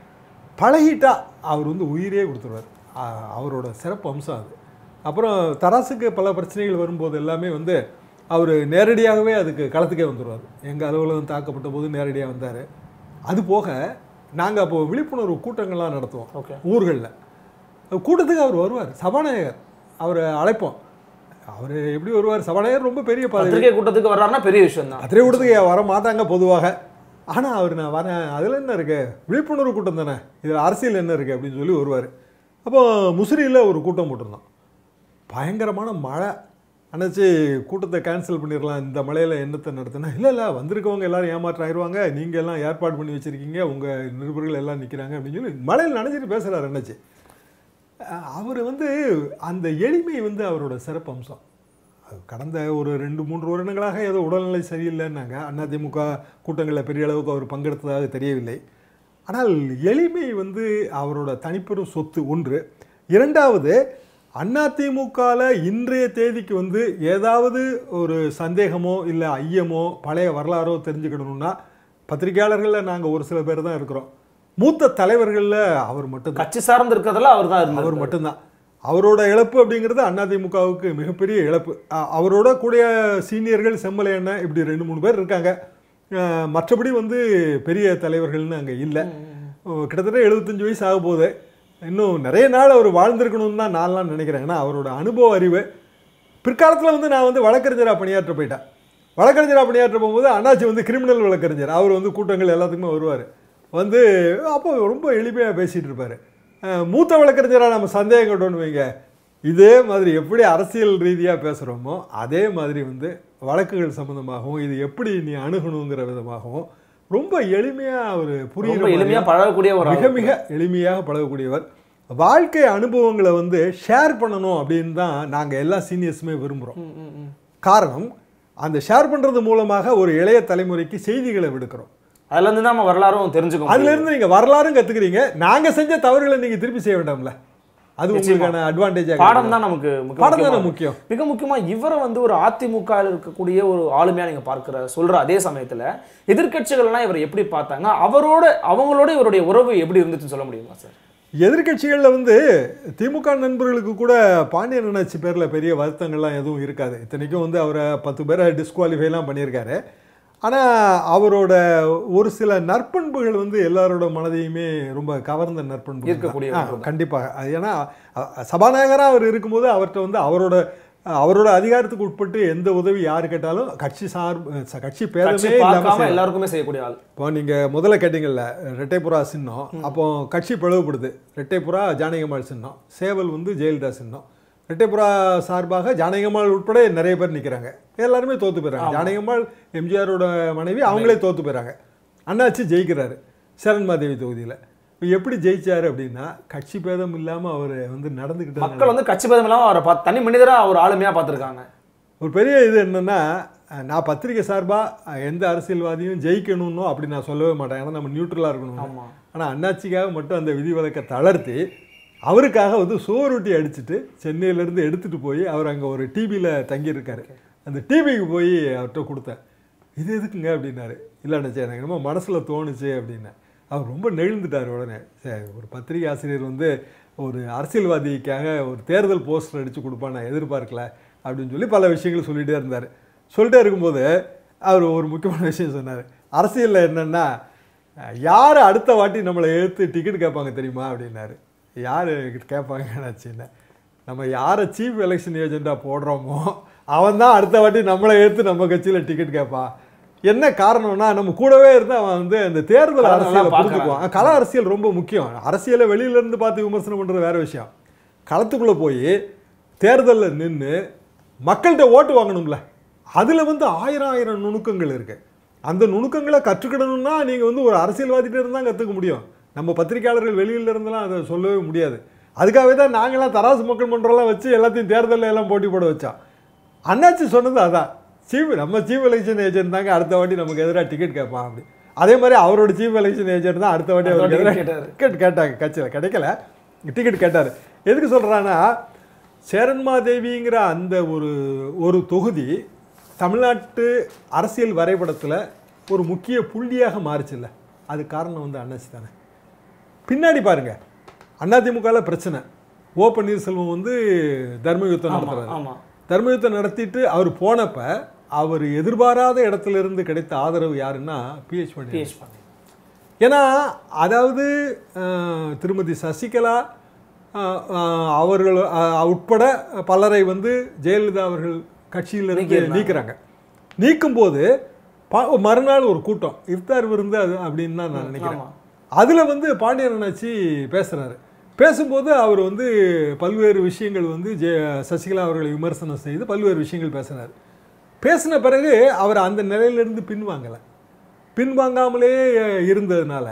பழகிட்டா அவர் வந்து உயிரே கொடுத்துருவார் அ- அவரோட சிறப்பு அம்சம் அது அப்புறம் தராசுக்கு பல பிரச்சனைகள் வரும்போது எல்லாமே வந்து அவர் நேரடியாகவே அதுக்கு களத்துக்கே வந்துடுவார் எங்கள் அலுவலகம் தாக்கப்பட்ட போது நேரடியாக வந்தார் அது போக நாங்கள் அப்போ விழிப்புணர்வு கூட்டங்கள்லாம் நடத்துவோம் ஓகே ஊர்களில் கூட்டத்துக்கு அவர் வருவார் சபாநாயகர் அவரை அழைப்போம் அவர் எப்படி வருவார் சபாநாயகர் ரொம்ப பெரிய பதவி பத்திரிகை கூட்டத்துக்கு வர்றாருன்னா பெரிய விஷயம் தான் பத்திரிகை கூட்டத்துக்கு வர மாட்டாங்க பொதுவாக ஆனால் அவர் நான் வரேன் அதில் என்ன இருக்கு விழிப்புணர்வு கூட்டம் தானே இதில் அரசியல் என்ன இருக்குது அப்படின்னு சொல்லி வருவார் அப்போ முசிறியில் ஒரு கூட்டம் போட்டிருந்தோம் பயங்கரமான மழை அணைச்சி கூட்டத்தை கேன்சல் பண்ணிடலாம் இந்த மழையில் என்னத்தை நடத்தினா இல்லை இல்லை வந்திருக்கவங்க எல்லாரும் ஏமாற்றம் ஆயிடுவாங்க நீங்கள் எல்லாம் ஏற்பாடு பண்ணி வச்சுருக்கீங்க உங்கள் நிருபர்கள் எல்லாம் நிற்கிறாங்க அப்படின்னு சொல்லி மழையில் நனைஞ்சிட்டு பேசுகிறார் அண்ணாச்சி அவர் வந்து அந்த எளிமை வந்து அவரோட சிறப்பு அம்சம் அது கடந்த ஒரு ரெண்டு மூன்று வருடங்களாக ஏதோ உடல்நிலை சரியில்லைன்னாங்க அதிமுக கூட்டங்களில் பெரிய அளவுக்கு அவர் பங்கெடுத்ததாக தெரியவில்லை ஆனால் எளிமை வந்து அவரோட தனிப்பெரும் சொத்து ஒன்று இரண்டாவது அதிமுகவில் இன்றைய தேதிக்கு வந்து ஏதாவது ஒரு சந்தேகமோ இல்லை ஐயமோ பழைய வரலாறோ தெரிஞ்சுக்கணும்னா பத்திரிகையாளர்களில் நாங்கள் ஒரு சில பேர் தான் இருக்கிறோம் மூத்த தலைவர்களில் அவர் மட்டும் கட்சி சார்ந்து இருக்கிறதுல அவர் தான் இருந்தார் அவர் மட்டும்தான் அவரோட இழப்பு அப்படிங்கிறது அதிமுகவுக்கு மிகப்பெரிய இழப்பு அ- அவரோட கூடிய சீனியர்கள் செம்மலை அண்ணன் இப்படி ரெண்டு மூணு பேர் இருக்காங்க அஹ் மற்றபடி வந்து பெரிய தலைவர்கள்னு அங்கே இல்லை கிட்டத்தட்ட எழுபத்தஞ்சு வயசு ஆக போகுது இன்னும் நிறைய நாள் அவர் வாழ்ந்திருக்கணும்னு தான் நான்லாம் நினைக்கிறேன் ஏன்னா அவரோட அனுபவ அறிவு பிற்காலத்தில் வந்து நான் வந்து வழக்கறிஞராக பணியாற்ற போயிட்டேன் வழக்கறிஞராக பணியாற்ற போகும்போது அண்ணாச்சி வந்து கிரிமினல் வழக்கறிஞர் அவர் வந்து கூட்டங்கள் எல்லாத்துக்குமே வருவார் வந்து அப்போ ரொம்ப எளிமையாக பேசிகிட்டு இருப்பார் மூத்த வழக்கறிஞராக நம்ம சந்தேகம் கொண்டு வைங்க இதே மாதிரி எப்படி அரசியல் ரீதியாக பேசுகிறோமோ அதே மாதிரி வந்து வழக்குகள் சம்மந்தமாகவும் இது எப்படி நீ அணுகணுங்கிற விதமாகவும் ரொம்ப எளிமையாக அவர் புரியுற ரொம்ப எளிமையா பழகக்கூடிய ஒரு மிக ஆள். மிக எளிமையாக பழகக்கூடியவர் வாழ்க்கை அனுபவங்களை வந்து ஷேர் பண்ணணும் அப்படின்னு தான் நாங்கள் எல்லா சீனியர்ஸுமே விரும்புகிறோம் ம், ம், ம். காரணம் அந்த ஷேர் பண்ணுறது மூலமாக ஒரு இளைய தலைமுறைக்கு செய்திகளை விடுக்கிறோம் அதுல இருந்து தான் நம்ம வரலாறும் தெரிஞ்சுக்க அதுல முடியும் இருந்து நீங்க வரலாறும் கத்துக்கிறீங்க நாங்க செஞ்ச தவறுகளை நீங்க திருப்பி செய்ய வேண்டாம்ல அது உங்களுக்கான அட்வான்டேஜாக பாடம் தான் நமக்கு முக்கிய- பாடம் தானே முக்கியமானது. முக்கியம் மிக முக்கியமா இவரை வந்து ஒரு அதிமுக ல இருக்கக்கூடிய ஒரு ஆளுமையா நீங்க பார்க்கிற சொல்ற அதே சமயத்துல எதிர்க்கட்சிகள்லாம் இவரை எப்படி பார்த்தாங்க அவரோட அவங்களோட இவருடைய உறவு எப்படி இருந்துச்சுன்னு சொல்ல முடியுமா சார் எதிர்க்கட்சிகளில் வந்து திமுக நண்பர்களுக்கு கூட பாண்டியன் அண்ணாச்சி பேரில் பெரிய வருத்தங்கள்லாம் எதுவும் இருக்காது இத்தனைக்கும் வந்து அவரை பத்து பேரை டிஸ்குவாலிஃபைலாம் பண்ணியிருக்காரு ஆனால் அவரோட ஒரு சில நற்பண்புகள் வந்து எல்லாரோட மனதையுமே ரொம்ப கவர்ந்த நற்பண்பு ஈர்க்கக்கூடிய ஒன்று தான். கண்டிப்பாக அது ஏன்னா சபாநாயகராக அவர் இருக்கும்போது அவர்கிட்ட வந்து அவரோட அவரோட அதிகாரத்துக்கு உட்பட்டு எந்த உதவி யார் கேட்டாலும் கட்சி சார் கட்சி கட்சி பேரமே பார்க்காம இல்லாமல் எல்லாருக்குமே செய்யக்கூடிய ஆள் இப்போ நீங்கள் முதல்ல கேட்டீங்கல்ல ரெட்டைப்புறா சின்னம் அப்போ கட்சி பிளவுபடுது ரெட்டைப்புறா ஜானகியம்மாள் சின்னம் சேவல் வந்து ஜெயலலிதா சின்னம் ரெட்டைப்புறா சார்பாக ஜானகியம்மாள் உட்பட நிறைய பேர் நிற்கிறாங்க எல்லாருமே தோத்து போயிறாங்க ஜானகியம்மாள் எம்ஜிஆரோட மனைவி அவங்களே தோத்து போயிறாங்க அண்ணாச்சி ஜெயிக்கிறாரு சரண்மாதேவி தொகுதியில் இப்போ எப்படி ஜெயிச்சாரு அப்படின்னா கட்சி பேதம் இல்லாமல் அவர் வந்து நடந்துக்கிட்டு மக்கள் வந்து கட்சி பேதம் இல்லாம அவரை பார்த்து தனி மனிதரா ஒரு ஆளுமையா பார்த்திருக்காங்க ஒரு பெரிய இது என்னன்னா அஹ், நான் பத்திரிகை சார்பாக எந்த அரசியல்வாதியும் ஜெயிக்கணும்னோ அப்படி நான் சொல்லவே மாட்டேன் ஏன்னா நம்ம நியூட்ரலாக இருக்கணும் ஆமா ஆனால் அண்ணாச்சிக்காக மட்டும் அந்த விதிவிலக்கை தளர்த்தி அவருக்காக வந்து சோறுட்டி அடிச்சுட்டு சென்னையிலேருந்து எடுத்துகிட்டு போய் அவர் அங்கே ஒரு டிவியில் தங்கியிருக்காரு அந்த டிவிக்கு போய் அவர்கிட்ட கொடுத்தேன் இது எதுக்குங்க அப்படின்னாரு இல்லை அண்ணாச்சி எனக்கு என்னமோ மனசில் தோணுச்சு அப்படின்னேன் அவர் ரொம்ப நெழுந்துட்டார் உடனே சரி ஒரு பத்திரிகை ஆசிரியர் வந்து ஒரு அரசியல்வாதிக்காக ஒரு தேர்தல் போஸ்டர் அடித்து கொடுப்பான் நான் எதிர்பார்க்கல அப்படின்னு சொல்லி பல விஷயங்கள் சொல்லிகிட்டே இருந்தார் சொல்லிட்டே இருக்கும்போது அவர் ஒரு முக்கியமான விஷயம் சொன்னார் அரசியலில் என்னென்னா யார் அடுத்த வாட்டி நம்மளை எடுத்து டிக்கெட் கேட்பாங்க தெரியுமா அப்படின்னாரு யார் கேட்பாங்க என்னாச்சுன்னு நம்ம யாரை சீஃப் எலெக்ஷன் ஏஜெண்டாக போடுறோமோ அவன் தான் அடுத்த வாட்டி நம்மளை எடுத்து நம்ம கட்சியில் டிக்கெட் கேட்பான் என்ன காரணம்னா நம்ம கூடவே இருந்து அவன் வந்து அந்த தேர்தல் களம் நல்லா அரசியலை பார்க்கறான். புரிஞ்சுக்குவான் கள அரசியல் ரொம்ப முக்கியம் அரசியலை வெளியில இருந்து பார்த்து விமர்சனம் பண்ணுறது வேற விஷயம் களத்துக்குள்ளே போய் தேர்தலில் நின்று மக்கள்கிட்ட ஓட்டு வாங்கணும்ல அதில் வந்து ஆயிரம் ஆயிரம் நுணுக்கங்கள் இருக்கு அந்த நுணுக்கங்களை கற்றுக்கிடணும்னா நீங்கள் வந்து ஒரு அரசியல்வாதிகிட்ட இருந்து தான் கற்றுக்க முடியும் நம்ம பத்திரிக்கையாளர்கள் வெளியில இருந்தெல்லாம் அதை சொல்லவே முடியாது அதுக்காகவே தான் நாங்களாம் தராசு மக்கள் மன்றம்லாம் வச்சு எல்லாத்தையும் தேர்தலில் எல்லாம் போட்டி போட வச்சோம் அண்ணாச்சி சொன்னது அதான் சீஃப் நம்ம சீஃப் எலெக்ஷன் ஏஜென்ட் தாங்க அடுத்த வாட்டி நமக்கு எதிராக டிக்கெட் கேட்பான் அப்படி அதே மாதிரி அவரோட சீஃப் எலெக்ஷன் ஏஜென்ட் தான் அடுத்த வாட்டி அவருக்கு அடுத்த எதிராக வாட்டி கேட்டாரு. டிக்கெட் கேட்டாங்க கட்சியில் கிடைக்கல டிக்கெட் கேட்டார் எதுக்கு சொல்கிறான்னா சேரன்மாதேவிங்கிற அந்த ஒரு ஒரு தொகுதி தமிழ்நாட்டு அரசியல் வரைபடத்தில் ஒரு முக்கிய புள்ளியாக மாறுச்சுல்ல அது காரணம் வந்து அண்ணாச்சி தானே பின்னாடி பாருங்க அதிமுகவில் பிரச்சனை ஓ பன்னீர்செல்வம் வந்து தர்ம யுத்தம் ஆமா நடத்துறாரு ஆமா தர்மயுத்தம் நடத்திட்டு அவர் போனப்ப அவர் எதிர்பாராத இடத்துல இருந்து கிடைத்த ஆதரவு யாருன்னா பிஹெச் பண்ணி பிஎச் பண்ணி ஏன்னா அதாவது அஹ், திருமதி சசிகலா அஹ், அஹ், அவர்கள் அஹ், உட்பட பலரை வந்து ஜெயலலிதா அவர்கள் கட்சியிலிருந்து நீக்கியிருந்தாங்க. நீக்குறாங்க நீக்கும்போது ப- மறுநாள் ஒரு கூட்டம் இஃப்தார் விருந்து அது அப்படின்னு தான் நான் நினைக்கிறேன் ஆமா அதில் வந்து பாண்டியன் அண்ணாச்சி பேசுகிறாரு பேசும்போது அவர் வந்து பல்வேறு விஷயங்கள் வந்து ஜெ சசிகலா அவர்களை விமர்சனம் செய்து பல்வேறு விஷயங்கள் பேசினார் பேசின பிறகு அவர் அந்த நிலையிலிருந்து பின்வாங்கலை பின்வாங்காமலே இருந்ததுனால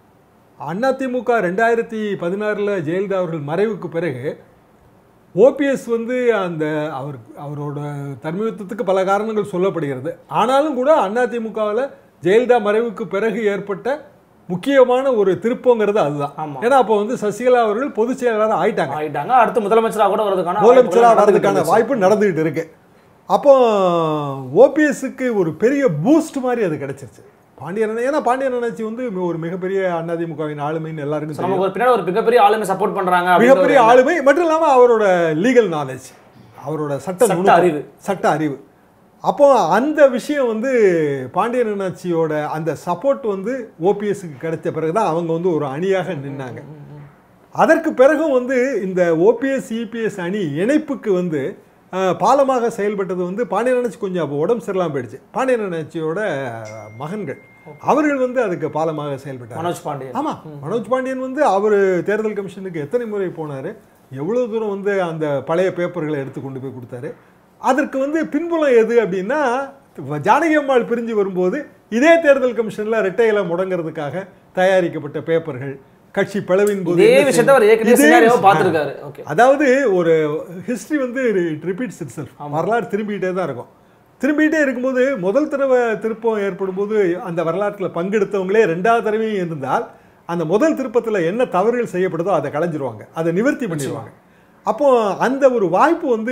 அதிமுக ரெண்டாயிரத்தி பதினாறில் ஜெயலலிதா அவர்கள் மறைவுக்கு பிறகு ஓபிஎஸ் வந்து அந்த அவர் அவரோட தர்மயுத்தத்துக்கு பல காரணங்கள் சொல்லப்படுகிறது ஆனாலும் கூட அதிமுகவில் ஜெயலலிதா மறைவுக்கு பிறகு ஏற்பட்ட முக்கியமான ஒரு திருப்பங்கிறது அதுதான் ஆமா. ஏன்னா அப்போ வந்து சசிகலா அவர்கள் பொதுச் செயலாளர் ஆயிட்டாங்க ஆயிட்டாங்க அடுத்து முதலமைச்சரா கூட வரதுக்கான முதலமைச்சராக வாய்ப்புகள் வர்றதுக்கான நடந்துட்டு வாய்ப்பு நடந்துகிட்டு இருக்கு அப்போ ஓபிஎஸ்க்கு ஒரு பெரிய பூஸ்ட் மாதிரி அது கிடைச்சிருச்சு பாண்டியன் அண்ணா- ஏன்னா பாண்டியன் அண்ணாச்சி வந்து ஒரு மிகப்பெரிய அதிமுகவின் ஆளுமைன்னு எல்லாருக்கும் இருந்துச்சு. தெரியும் நமக்கு ஒரு பின்னாடி ஒரு மிகப்பெரிய ஆளுமை சப்போர்ட் பண்றாங்க அப்படின்ற ஒரு மிகப்பெரிய ஆளுமை மட்டும் இல்லாமல் அவரோட லீகல் நாலேஜ் அவரோட சட்ட சட்ட நுணுக்கம், அறிவு. சட்ட அறிவு அப்போ அந்த விஷயம் வந்து பாண்டியன் அண்ணாச்சியோட அந்த சப்போர்ட் வந்து ஓபிஎஸ்க்கு கிடைச்ச பிறகு தான் அவங்க வந்து ஒரு அணியாக நின்னாங்க அதற்கு பிறகும் வந்து இந்த ஓபிஎஸ் இபிஎஸ் அணி இணைப்புக்கு வந்து அஹ், பாலமாக செயல்பட்டது வந்து பாண்டியன் அண்ணாச்சி கொஞ்சம் அப்போ உடம்பு சரியில்லாம போயிடுச்சு பாண்டியன் அண்ணாச்சியோட மகன்கள் அவர்கள் வந்து அதுக்கு பாலமாக செயல்பட்டாங்க மனோஜ் பாண்டியன் ஆமா மனோஜ் பாண்டியன் வந்து அவர் தேர்தல் கமிஷனுக்கு எத்தனை முறை போனாரு எவ்வளவு தூரம் வந்து அந்த பழைய பேப்பர்களை எடுத்து கொண்டு போய் கொடுத்தாரு அதற்கு வந்து பின்புலம் எது அப்படின்னா ஜானகி அம்மாள் பிரிஞ்சு வரும்போது இதே தேர்தல் கமிஷன்ல ரெட்டையில முடங்கிறதுக்காக தயாரிக்கப்பட்ட பேப்பர்கள் கட்சி பிளவின் போது இதே என்ன விஷயத்தை அவர் செய்யணும்? ஏற்கனவே இதே சினாரியோவா விஷயம். பார்த்திருக்காரு ஓகே அதாவது ஒரு ஹிஸ்டரி வந்து ரிப்பீட்ஸ் இட் செல்ஃப் வரலாறு திரும்பிக்கிட்டே தான் இருக்கும் திரும்பிக்கிட்டே இருக்கும்போது முதல் தடவை திருப்பம் ஏற்படும் போது அந்த வரலாற்றில் பங்கெடுத்தவங்களே ரெண்டாவது தடவையும் இருந்தால் அந்த முதல் திருப்பத்தில் என்ன தவறுகள் செய்யப்படுதோ அதை களைஞ்சிருவாங்க அதை நிவர்த்தி பண்ணிடுவாங்க அப்போ அந்த ஒரு வாய்ப்பு வந்து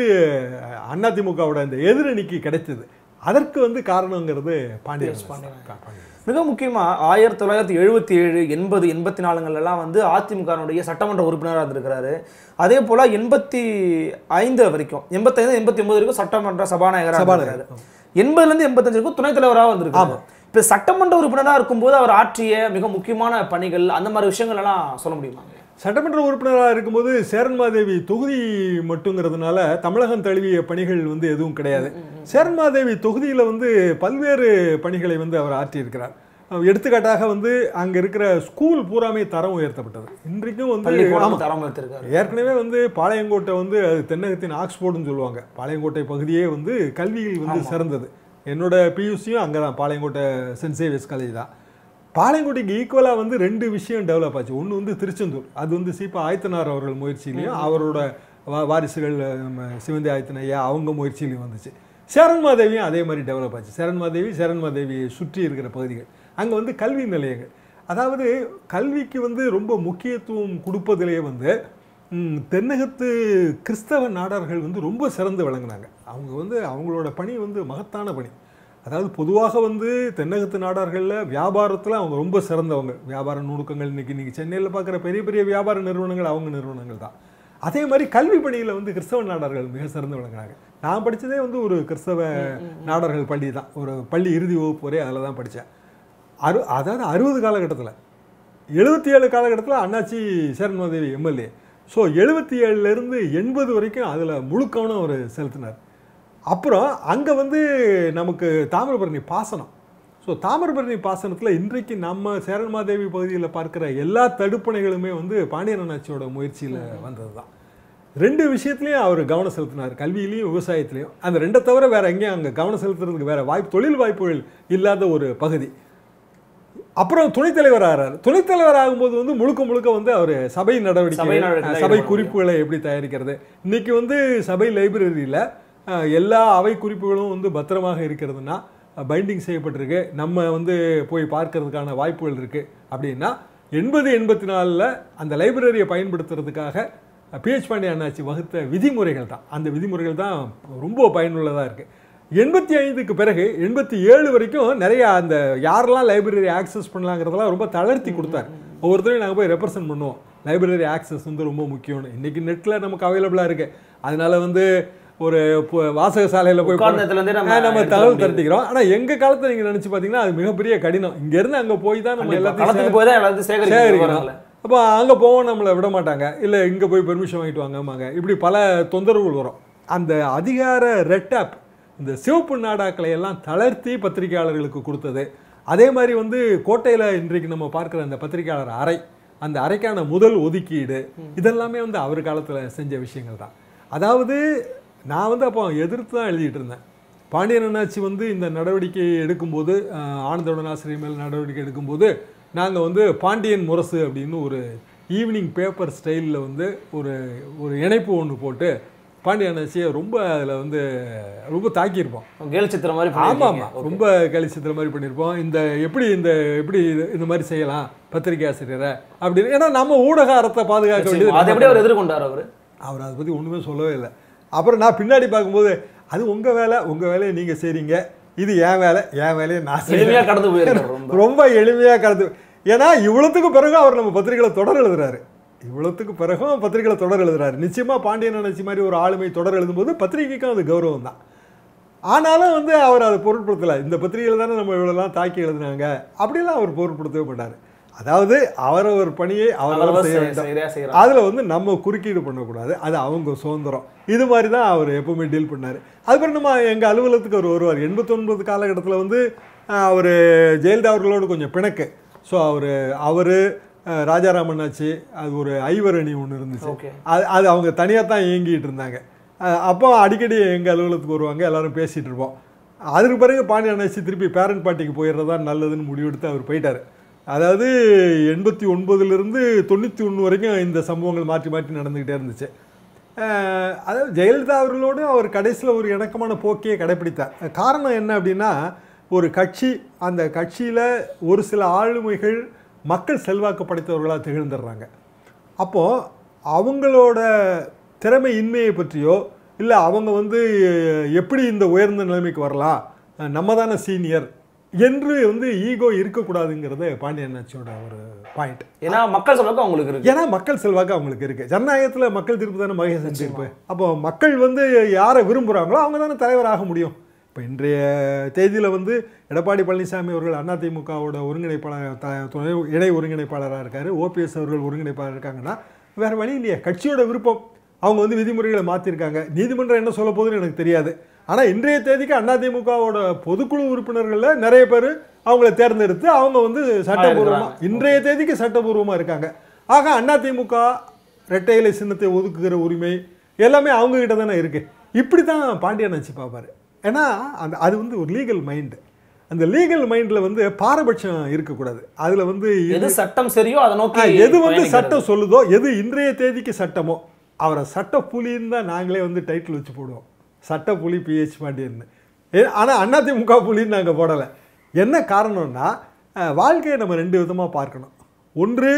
அதிமுகவோட அந்த எதிரணிக்கு கிடைத்தது அதற்கு வந்து காரணங்கிறது பாண்டியன் பாண்டியன் மிக முக்கியமா ஆயிரத்தி தொள்ளாயிரத்தி எழுபத்தி ஏழு எண்பது எண்பத்தி நாலுங்கள்லாம் வந்து அதிமுகனுடைய சட்டமன்ற உறுப்பினராக இருந்திருக்கிறாரு அதே போல எண்பத்தி ஐந்து வரைக்கும் எண்பத்தைந்து எண்பத்தி ஒன்பது வரைக்கும் சட்டமன்ற சபாநாயகராக சபாநாயகர். இருந்திருக்காரு எண்பதுல இருந்து எண்பத்தஞ்சு வரைக்கும் துணைத் தலைவராக வந்திருக்காரு இப்ப சட்டமன்ற உறுப்பினராக இருக்கும்போது அவர் ஆற்றிய மிக முக்கியமான பணிகள் அந்த மாதிரி விஷயங்கள் எல்லாம் சொல்ல முடியுமா சட்டமன்ற உறுப்பினராக இருக்கும்போது சேரன்மாதேவி தொகுதி மட்டுங்கிறதுனால தமிழகம் தழுவிய பணிகள் வந்து எதுவும் கிடையாது சேரன்மாதேவி தொகுதியில் வந்து பல்வேறு பணிகளை வந்து அவர் ஆற்றியிருக்கிறார் அஹ் எடுத்துக்காட்டாக வந்து அங்கே இருக்கிற ஸ்கூல் பூராமே தரம் உயர்த்தப்பட்டது இன்றைக்கும் வந்து பள்ளிக்கூடம் ஆமா, தரம் எடுத்திருக்காரு ஏற்கனவே வந்து பாளையங்கோட்டை வந்து அது தென்னகத்தின் ஆக்ஸ்போர்டுன்னு சொல்லுவாங்க பாளையங்கோட்டை பகுதியே வந்து கல்வியில் வந்து சிறந்தது என்னோட பியூசியும் அங்கே தான் பாளையங்கோட்டை சென்ட் சேவியர்ஸ் காலேஜ் தான் பாளையங்கோட்டைக்கு ஈக்குவலாக வந்து ரெண்டு விஷயம் டெவலப் ஆச்சு ஒன்று வந்து திருச்செந்தூர் அது வந்து சீப்பா ஆயத்தனார் அவர்கள் முயற்சியிலையும் அவரோட வா வாரிசுகள் நம்ம சிவந்தி ஆயத்தன் ஐயா அவங்க முயற்சியிலையும் வந்துச்சு சேரன்மாதேவியும் அதே மாதிரி டெவலப் ஆச்சு சேரன்மாதேவி சேரன்மாதேவியை சுற்றி இருக்கிற பகுதிகள் அங்கே வந்து கல்வி நிலையங்கள் அதாவது கல்விக்கு வந்து ரொம்ப முக்கியத்துவம் கொடுப்பதிலேயே வந்து ம், தென்னகத்து கிறிஸ்தவ நாடார்கள் வந்து ரொம்ப சிறந்து விளங்குனாங்க அவங்க வந்து அவங்களோட பணி வந்து மகத்தான பணி அதாவது பொதுவாக வந்து தென்னகத்து நாடார்களில் வியாபாரத்தில் அவங்க ரொம்ப சிறந்தவங்க வியாபார நுணுக்கங்கள் இன்னைக்கு நீங்கள் சென்னையில் பார்க்குற பெரிய பெரிய வியாபார நிறுவனங்கள் அவங்க நிறுவனங்கள் தான் அதே மாதிரி கல்வி பணியில் வந்து கிறிஸ்தவ நாடார்கள் மிக சிறந்து விளங்குறாங்க நான் படித்ததே வந்து ஒரு கிறிஸ்தவ நாடார்கள் பள்ளி தான் ஒரு பள்ளி இறுதி வகுப்பு வரை அதில் தான் படித்தேன் அறு அதாவது அறுபது காலகட்டத்தில் எழுபத்தி ஏழு காலகட்டத்தில் அண்ணாச்சி சேரன்மாதேவி எம்எல்ஏ ஸோ எழுபத்தி ஏழுலேருந்து எண்பது வரைக்கும் அதில் முழு கவனம் அவர் செலுத்தினார் அப்புறம் அங்கே வந்து நமக்கு தாமிரபரணி பாசனம் ஸோ தாமிரபரணி பாசனத்தில் இன்றைக்கு நம்ம சேரன்மாதேவி பகுதியில் பார்க்குற எல்லா தடுப்பணைகளுமே வந்து பாண்டியன் அண்ணாச்சியோட முயற்சியில் வந்தது தான் ரெண்டு விஷயத்துலையும் அவர் கவனம் செலுத்தினார் கல்வியிலையும் விவசாயத்துலையும் அந்த ரெண்டை தவிர வேற எங்கேயும் அங்கே கவனம் செலுத்துறதுக்கு வேற வாய்ப்பு தொழில் வாய்ப்புகள் இல்லாத ஒரு பகுதி அப்புறம் துணைத் தலைவர் ஆகிறார் துணைத் தலைவர் ஆகும்போது வந்து முழுக்க முழுக்க வந்து அவர் சபை நடவடிக்கை சபை நடவடிக்கையில சபை ஈடுபட குறிப்புகளை எப்படி தயாரிக்கிறது இன்னைக்கு வந்து சபை லைப்ரரியில் எல்லா அவை குறிப்புகளும் வந்து பத்திரமாக இருக்கிறதுனா பைண்டிங் செய்யப்பட்டிருக்கு நம்ம வந்து போய் பார்க்கறதுக்கான வாய்ப்புகள் இருக்கு அப்படின்னா எண்பது எண்பத்தி நாலில் அந்த லைப்ரரியை பயன்படுத்துறதுக்காக பிஹெச் பாண்டிய அண்ணாச்சி வகுத்த விதிமுறைகள் தான் அந்த விதிமுறைகள் தான் ரொம்ப பயனுள்ளதாக இருக்குது எண்பத்தி ஐந்துக்கு பிறகு எண்பத்தி ஏழு வரைக்கும் நிறைய அந்த யாரெல்லாம் லைப்ரரி ஆக்சஸ் பண்ணலாங்கிறதெல்லாம் ரொம்ப தளர்த்தி கொடுத்தாரு ஒவ்வொருத்தரையும் நாங்கள் போய் ரெப்ரசன்ட் பண்ணுவோம் லைப்ரரி ஆக்சஸ் வந்து ரொம்ப முக்கியம்னு இன்னைக்கு நெட்டில் நமக்கு அவைலபிளாக இருக்கு அதனால வந்து ஒரு பு- வாசக சாலையில் போய் உட்கார்ந்த இடத்துல இருந்தே நம்ம ஆ, நம்ம எடுத்துக்க தகவல் முடியுது. திரட்டிக்கிறோம் ஆனால் எங்கள் காலத்தை நீங்கள் நினச்சி பார்த்தீங்கன்னா அது மிகப்பெரிய கடினம் இங்கேருந்து அங்கே போய் தான் நம்ம கண்டிப்பா. எல்லாத்தையும் களத்துக்கு போய் தான் எல்லாத்தையும் சேகரிக்கணும் சேகரிக்கணும் விவரங்களை. அப்போ அங்கே போவோம் நம்மளை விட மாட்டாங்க இல்லை இங்கே போய் பெர்மிஷன் வாங்கிட்டு வாங்கம்பாங்க இப்படி பல தொந்தரவுகள் வரும் அந்த அதிகார ரெட்டாப் இந்த சிவப்பு நாடாக்களை எல்லாம் தளர்த்தி பத்திரிகையாளர்களுக்கு கொடுத்தது அதே மாதிரி வந்து கோட்டையில் இன்றைக்கு நம்ம பார்க்குற அந்த பத்திரிகையாளர் அறை அந்த அறைக்கான முதல் ஒதுக்கீடு இதெல்லாமே வந்து அவர் காலத்தில் செஞ்ச விஷயங்கள் தான் அதாவது நான் வந்து அப்போ எதிர்த்து தான் எழுதிட்டு இருந்தேன் பாண்டியன் அண்ணாச்சி வந்து இந்த நடவடிக்கை எடுக்கும்போது அஹ், ஆனந்தவுடன் ஆசிரியர் மேல் நடவடிக்கை எடுக்கும்போது நாங்கள் வந்து பாண்டியன் முரசு அப்படின்னு ஒரு ஈவினிங் பேப்பர் ஸ்டைலில் வந்து ஒரு ஒரு இணைப்பு ஒன்று போட்டு பாண்டியன் அண்ணாச்சியை ரொம்ப அதில் வந்து ரொம்ப தாக்கியிருப்போம் கேலி சித்திரம் மாதிரி ஆமாம் பண்ணிருக்கீங்க. ஆமாம் ரொம்ப கழிச்சதுல மாதிரி பண்ணியிருப்போம் இந்த எப்படி இந்த எப்படி இது- இந்த மாதிரி செய்யலாம் பத்திரிகை ஆசிரியரை அப்படின்னு ஏன்னா நம்ம ஊடக அறத்தை பாதுகாக்க வேண்டியது அதை எப்படி அவர் எதிர்கொண்டார் அவரு அவர் அதை பற்றி ஒன்றுமே சொல்லவே இல்லை அப்புறம் நான் பின்னாடி பார்க்கும்போது அது உங்கள் வேலை உங்கள் வேலையை நீங்கள் செய்கிறீங்க இது என் வேலை என் வேலையை நான் செய்கிறேன் எளிமையா கடந்து போயிருக்காரு ரொம்ப ரொம்ப எளிமையாக கடந்து ஏன்னா இவ்வளோத்துக்கு பிறகு அவர் நம்ம பத்திரிகைகளை தொடர் எழுதுறாரு இவ்வளோத்துக்கு பிறகும் பத்திரிகைகளை தொடர் எழுதுறாரு நிச்சயமாக பாண்டியன் நினைச்சி மாதிரி ஒரு ஆளுமை தொடர் எழுதும்போது பத்திரிகைக்கும் அது கௌரவம் தான் ஆனாலும் வந்து அவர் அதை பொருட்படுத்தலை இந்த பத்திரிகையில் தானே நம்ம இவ்வளோலாம் தாக்கி எழுதுனாங்க அப்படிலாம் அவர் பொருட்படுத்தவே மாட்டார் அதாவது அவரவர் பணியை அவரவர் அவரவர் செய்ய செய்- வேண்டும் சரியா செய்யறாரு அதில் வந்து நம்ம குறுக்கீடு பண்ணக்கூடாது அது அவங்க சுதந்திரம் இது மாதிரி தான் அவர் எப்பவுமே டீல் பண்ணார் அதுக்கப்புறம் நம்ம எங்கள் அலுவலகத்துக்கு அவர் வருவார் எண்பத்தொன்பது காலகட்டத்தில் வந்து அவர் ஜெயலலிதா அவர்களோடு கொஞ்சம் பிணக்கு ஸோ அவர் அவர் ராஜாராமன் ஆச்சு அது ஒரு ஐவர் அணி ஒன்று இருந்துச்சு ஓகே அது அது அவங்க தனியாக தான் இயங்கிட்டு இருந்தாங்க அஹ் அப்போ அடிக்கடி எங்கள் அலுவலகத்துக்கு வருவாங்க எல்லாரும் பேசிகிட்டு இருப்போம் அதுக்கு பிறகு பாண்டிய அண்ணாச்சி திருப்பி பேரண்ட் பார்ட்டிக்கு போயிடுறதா நல்லதுன்னு முடிவெடுத்து அவர் போயிட்டார் அதாவது எண்பத்தி ஒன்பதுலேருந்து தொண்ணூற்றி ஒன்று வரைக்கும் இந்த சம்பவங்கள் மாற்றி மாற்றி நடந்துக்கிட்டே இருந்துச்சு அஹ் அதாவது ஜெயலலிதா அவர்களோடு அவர் கடைசியில் ஒரு இணக்கமான போக்கையை கடைப்பிடித்தார் காரணம் என்ன அப்படின்னா ஒரு கட்சி அந்த கட்சியில் ஒரு சில ஆளுமைகள் மக்கள் செல்வாக்கு படைத்தவர்களாக திகழ்ந்துடுறாங்க அப்போது அவங்களோட திறமை இன்மையை பற்றியோ இல்லை அவங்க வந்து எப்படி இந்த உயர்ந்த நிலைமைக்கு வரலாம் நம்ம தானே சீனியர் என்று வந்து ஈகோ இருக்கக்கூடாதுங்கிறது பாண்டியனாச்சியோட ஒரு பாயிண்ட் ஏன்னா மக்கள் சொல்லுக்கு அவங்களுக்கு இருக்கு ஏன்னா மக்கள் செல்வாக்கு அவங்களுக்கு இருக்கு ஜனநாயகத்தில் மக்கள் தீர்ப்பு தானே மகேசன் தீர்ப்பு அப்போ மக்கள் வந்து யாரை விரும்புகிறாங்களோ அவங்க தானே தலைவராக முடியும் இப்போ இன்றைய தேதியில் வந்து எடப்பாடி பழனிசாமி அவர்கள் அதிமுகவோட ஒருங்கிணைப்பாளர் த- துணை இணை ஒருங்கிணைப்பாளராக இருக்காரு ஓபிஎஸ் அவர்கள் ஒருங்கிணைப்பாளர் இருக்காங்கன்னா வேற வழி இல்லையே கட்சியோட விருப்பம் அவங்க வந்து விதிமுறைகளை மாற்றிருக்காங்க நீதிமன்றம் என்ன சொல்ல போகுதுன்னு எனக்கு தெரியாது ஆனால் இன்றைய தேதிக்கு அதிமுகவோட பொதுக்குழு உறுப்பினர்களில் நிறைய பேர் அவங்கள தேர்ந்தெடுத்து அவங்க வந்து சட்டபூர்வமாக இன்றைய தேதிக்கு சட்டபூர்வமாக இருக்காங்க ஆக அதிமுக ரெட்டை இலை சின்னத்தை ஒதுக்குகிற உரிமை எல்லாமே அவங்க கிட்ட தானே இருக்கு இப்படி தான் பாண்டியனாச்சி பார்ப்பாரு ஏன்னா அந்த அது வந்து ஒரு லீகல் மைண்டு அந்த லீகல் மைண்டில் வந்து பாரபட்சம் இருக்கக்கூடாது அதில் வந்து இது- எது சட்டம் சரியோ அதை நோக்கி ஆ, எது வந்து பயணிக்கிறது. சட்டம் சொல்லுதோ எது இன்றைய தேதிக்கு சட்டமோ அவரை சட்ட புலின்னு தான் நாங்களே வந்து டைட்டில் வச்சு போடுவோம் சட்ட புலி பிஹெச் பாண்டியன்னு ஏ ஆனால் அதிமுக புலின்னு நாங்கள் போடலை என்ன காரணம்னா அஹ், வாழ்க்கையை நம்ம ரெண்டு விதமாக பார்க்கணும் ஒன்று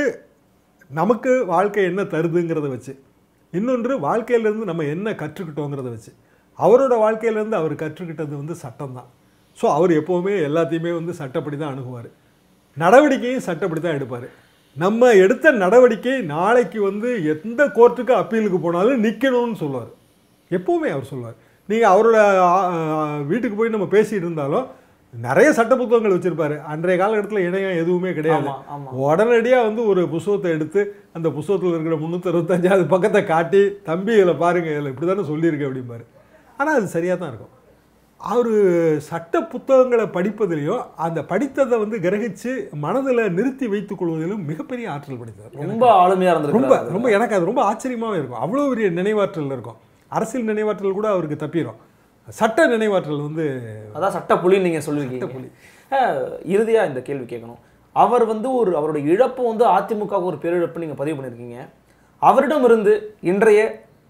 நமக்கு வாழ்க்கை என்ன தருதுங்கிறத வச்சு இன்னொன்று வாழ்க்கையிலேருந்து நம்ம என்ன கற்றுக்கிட்டோங்கிறத வச்சு அவரோட வாழ்க்கையிலேருந்து அவர் கற்றுக்கிட்டது வந்து சட்டம் தான் ஸோ அவர் எப்போவுமே எல்லாத்தையுமே வந்து சட்டப்படி தான் அணுகுவார் நடவடிக்கையும் சட்டப்படி தான் எடுப்பார் நம்ம எடுத்த நடவடிக்கை நாளைக்கு வந்து எந்த கோர்ட்டுக்கு அப்பீலுக்கு போனாலும் நிற்கணும்னு சொல்லுவார் எப்போவுமே அவர் சொல்லுவார் நீங்கள் அவரோட ஆ, ஆ, வீட்டுக்கு போய் நம்ம பேசிகிட்டு இருந்தாலும் நிறைய சட்ட புத்தகங்கள் வச்சுருப்பாரு அன்றைய காலகட்டத்தில் இணையம் எதுவுமே கிடையாது ஆமா ஆமா உடனடியாக வந்து ஒரு புஸ்தகத்தை எடுத்து அந்த புஸ்தகத்தில் இருக்கிற முந்நூற்றி அறுபத்தஞ்சாவது பக்கத்தை காட்டி தம்பி இதில் பாருங்க இதில் இப்படி தானே சொல்லியிருக்கேன் அப்படிம்பாரு ஆனால் அது சரியாக தான் இருக்கும் அவர் சட்ட புத்தகங்களை படிப்பதிலையும் அந்த படித்ததை வந்து கிரகிச்சு மனதில் நிறுத்தி வைத்துக் கொள்வதிலும் மிகப்பெரிய ஆற்றல் படைத்தவர் ரொம்ப ஆளுமையா ரொம்ப இருந்திருக்காரு ரொம்ப எனக்கு அது ரொம்ப ஆச்சரியமாகவே இருக்கும் அவ்வளோ பெரிய நினைவாற்றல் இருக்கும் அரசியல் நினைவாற்றல் கூட அவருக்கு தப்பிடும் சட்ட நினைவாற்றல் வந்து அதான் சட்ட புலின்னு நீங்க சொல்லியிருக்கீங்க அஹ், இறுதியா இந்த கேள்வி கேட்கணும் அவர் வந்து ஒரு அவருடைய இழப்பு வந்து அதிமுக ஒரு பேரிழப்பு நீங்க பதிவு பண்ணியிருக்கீங்க அவரிடமிருந்து இன்றைய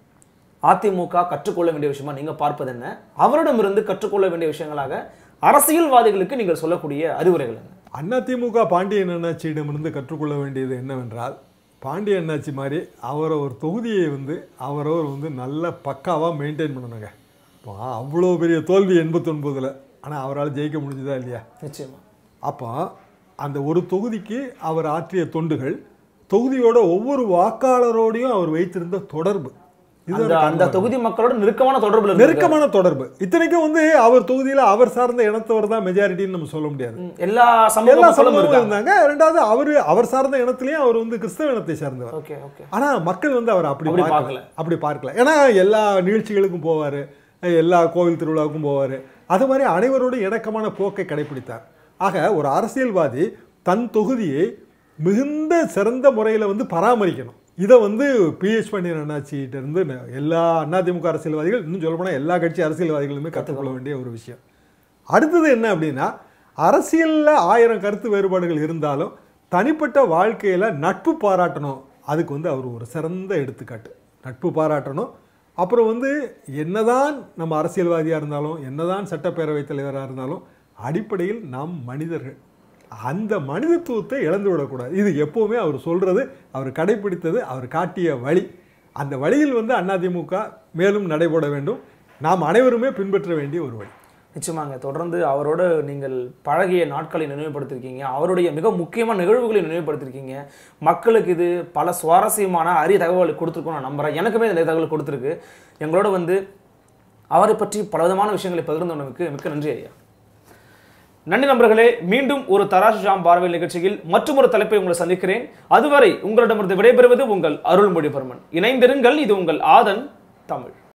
அதிமுக கற்றுக்கொள்ள வேண்டிய விஷயமா நீங்க பார்ப்பது என்ன அவரிடமிருந்து கற்றுக்கொள்ள வேண்டிய விஷயங்களாக அரசியல்வாதிகளுக்கு நீங்கள் சொல்லக்கூடிய அறிவுரைகள் என்ன அதிமுக பாண்டியன் அண்ணாச்சியிடமிருந்து கற்றுக்கொள்ள வேண்டியது என்னவென்றால் பாண்டிய அண்ணாச்சி மாதிரி அவரை ஒரு தொகுதியை வந்து அவரவர் வந்து நல்ல பக்காவாக மெயின்டைன் பண்ணணுங்க இப்போ அவ்வளோ பெரிய தோல்வி எண்பத்தொன்பதில் ஆனால் அவரால் ஜெயிக்க முடிஞ்சுதா இல்லையா நிச்சயமா அப்போ அந்த ஒரு தொகுதிக்கு அவர் ஆற்றிய தொண்டுகள் தொகுதியோட ஒவ்வொரு வாக்காளரோடையும் அவர் வைத்திருந்த தொடர்பு இது அந்த அந்த தொகுதி மக்களோட நெருக்கமான தொடர்புல இருந்திருக்காரு. நெருக்கமான தொடர்பு இத்தனைக்கும் வந்து அவர் தொகுதியில் அவர் சார்ந்த இனத்தவர் தான் மெஜாரிட்டின்னு நம்ம சொல்ல முடியாது ம், எல்லா சமூக எல்லா மக்களும் சமூகமும் இருக்காங்க இருந்தாங்க ரெண்டாவது அவரு அவர் சார்ந்த இனத்திலையும் அவர் வந்து கிறிஸ்தவ இனத்தை சார்ந்தவர் ஓகே ஓகே ஆனா மக்கள் வந்து அவர் அப்படி அப்படி பார்க்கல பார்க்கல. அப்படி பார்க்கல ஏன்னா எல்லா நிகழ்ச்சிகளுக்கும் போவார் எல்லா கோவில் திருவிழாவுக்கும் போவார் அது மாதிரி அனைவரோடும் இணக்கமான போக்கை கடைபிடித்தார் ஆக ஒரு அரசியல்வாதி தன் தொகுதியை மிகுந்த சிறந்த முறையில் வந்து பராமரிக்கணும் இதை வந்து பிஹெச் பாண்டியன் அண்ணாச்சிகிட்ட இருந்து ந- எல்லா அதிமுக அரசியல்வாதிகள் இன்னும் சொல்லப்போனால் எல்லா கட்சி அரசியல்வாதிகளுமே கற்றுக்கொள்ள வேண்டிய ஒரு விஷயம் அடுத்தது என்ன அப்படின்னா அரசியலில் ஆயிரம் கருத்து வேறுபாடுகள் இருந்தாலும் தனிப்பட்ட வாழ்க்கையில் நட்பு பாராட்டணும் அதுக்கு வந்து அவர் ஒரு சிறந்த எடுத்துக்காட்டு நட்பு பாராட்டணும் அப்புறம் வந்து என்னதான் நம்ம அரசியல்வாதியாக இருந்தாலும் என்னதான் சட்டப்பேரவைத் தலைவராக இருந்தாலும் அடிப்படையில் நாம் மனிதர்கள் அந்த மனிதத்துவத்தை இழந்து விடக்கூடாது இது எப்போவுமே அவர் சொல்கிறது அவர் கடைபிடித்தது அவர் காட்டிய வழி அந்த வழியில் வந்து அதிமுக மேலும் நடைபெற வேண்டும் நாம் அனைவருமே பின்பற்ற வேண்டிய ஒரு வழி நிச்சயமாங்க தொடர்ந்து அவரோட நீங்கள் பழகிய நாட்களை நினைவுபடுத்திருக்கீங்க அவருடைய மிக முக்கியமான நிகழ்வுகளை நினைவுபடுத்திருக்கீங்க மக்களுக்கு இது பல சுவாரஸ்யமான அரிய தகவல் கொடுத்துருக்கோம் நான் நம்புறேன் எனக்குமே இந்த தகவல் கொடுத்துருக்கு எங்களோட வந்து அவரை பற்றி பலவிதமான விஷயங்களை பகிர்ந்தவனுக்கு மிக்க நன்றி ஐயா நன்றி நண்பர்களே மீண்டும் ஒரு தராசு ஜாம் பார்வை நிகழ்ச்சியில் மற்றும் ஒரு தலைப்பை உங்களை சந்திக்கிறேன் அதுவரை உங்களிடமிருந்து விடைபெறுவது உங்கள் அருள்மொழிவர்மன் இணைந்திருங்கள் இது உங்கள் ஆதன் தமிழ்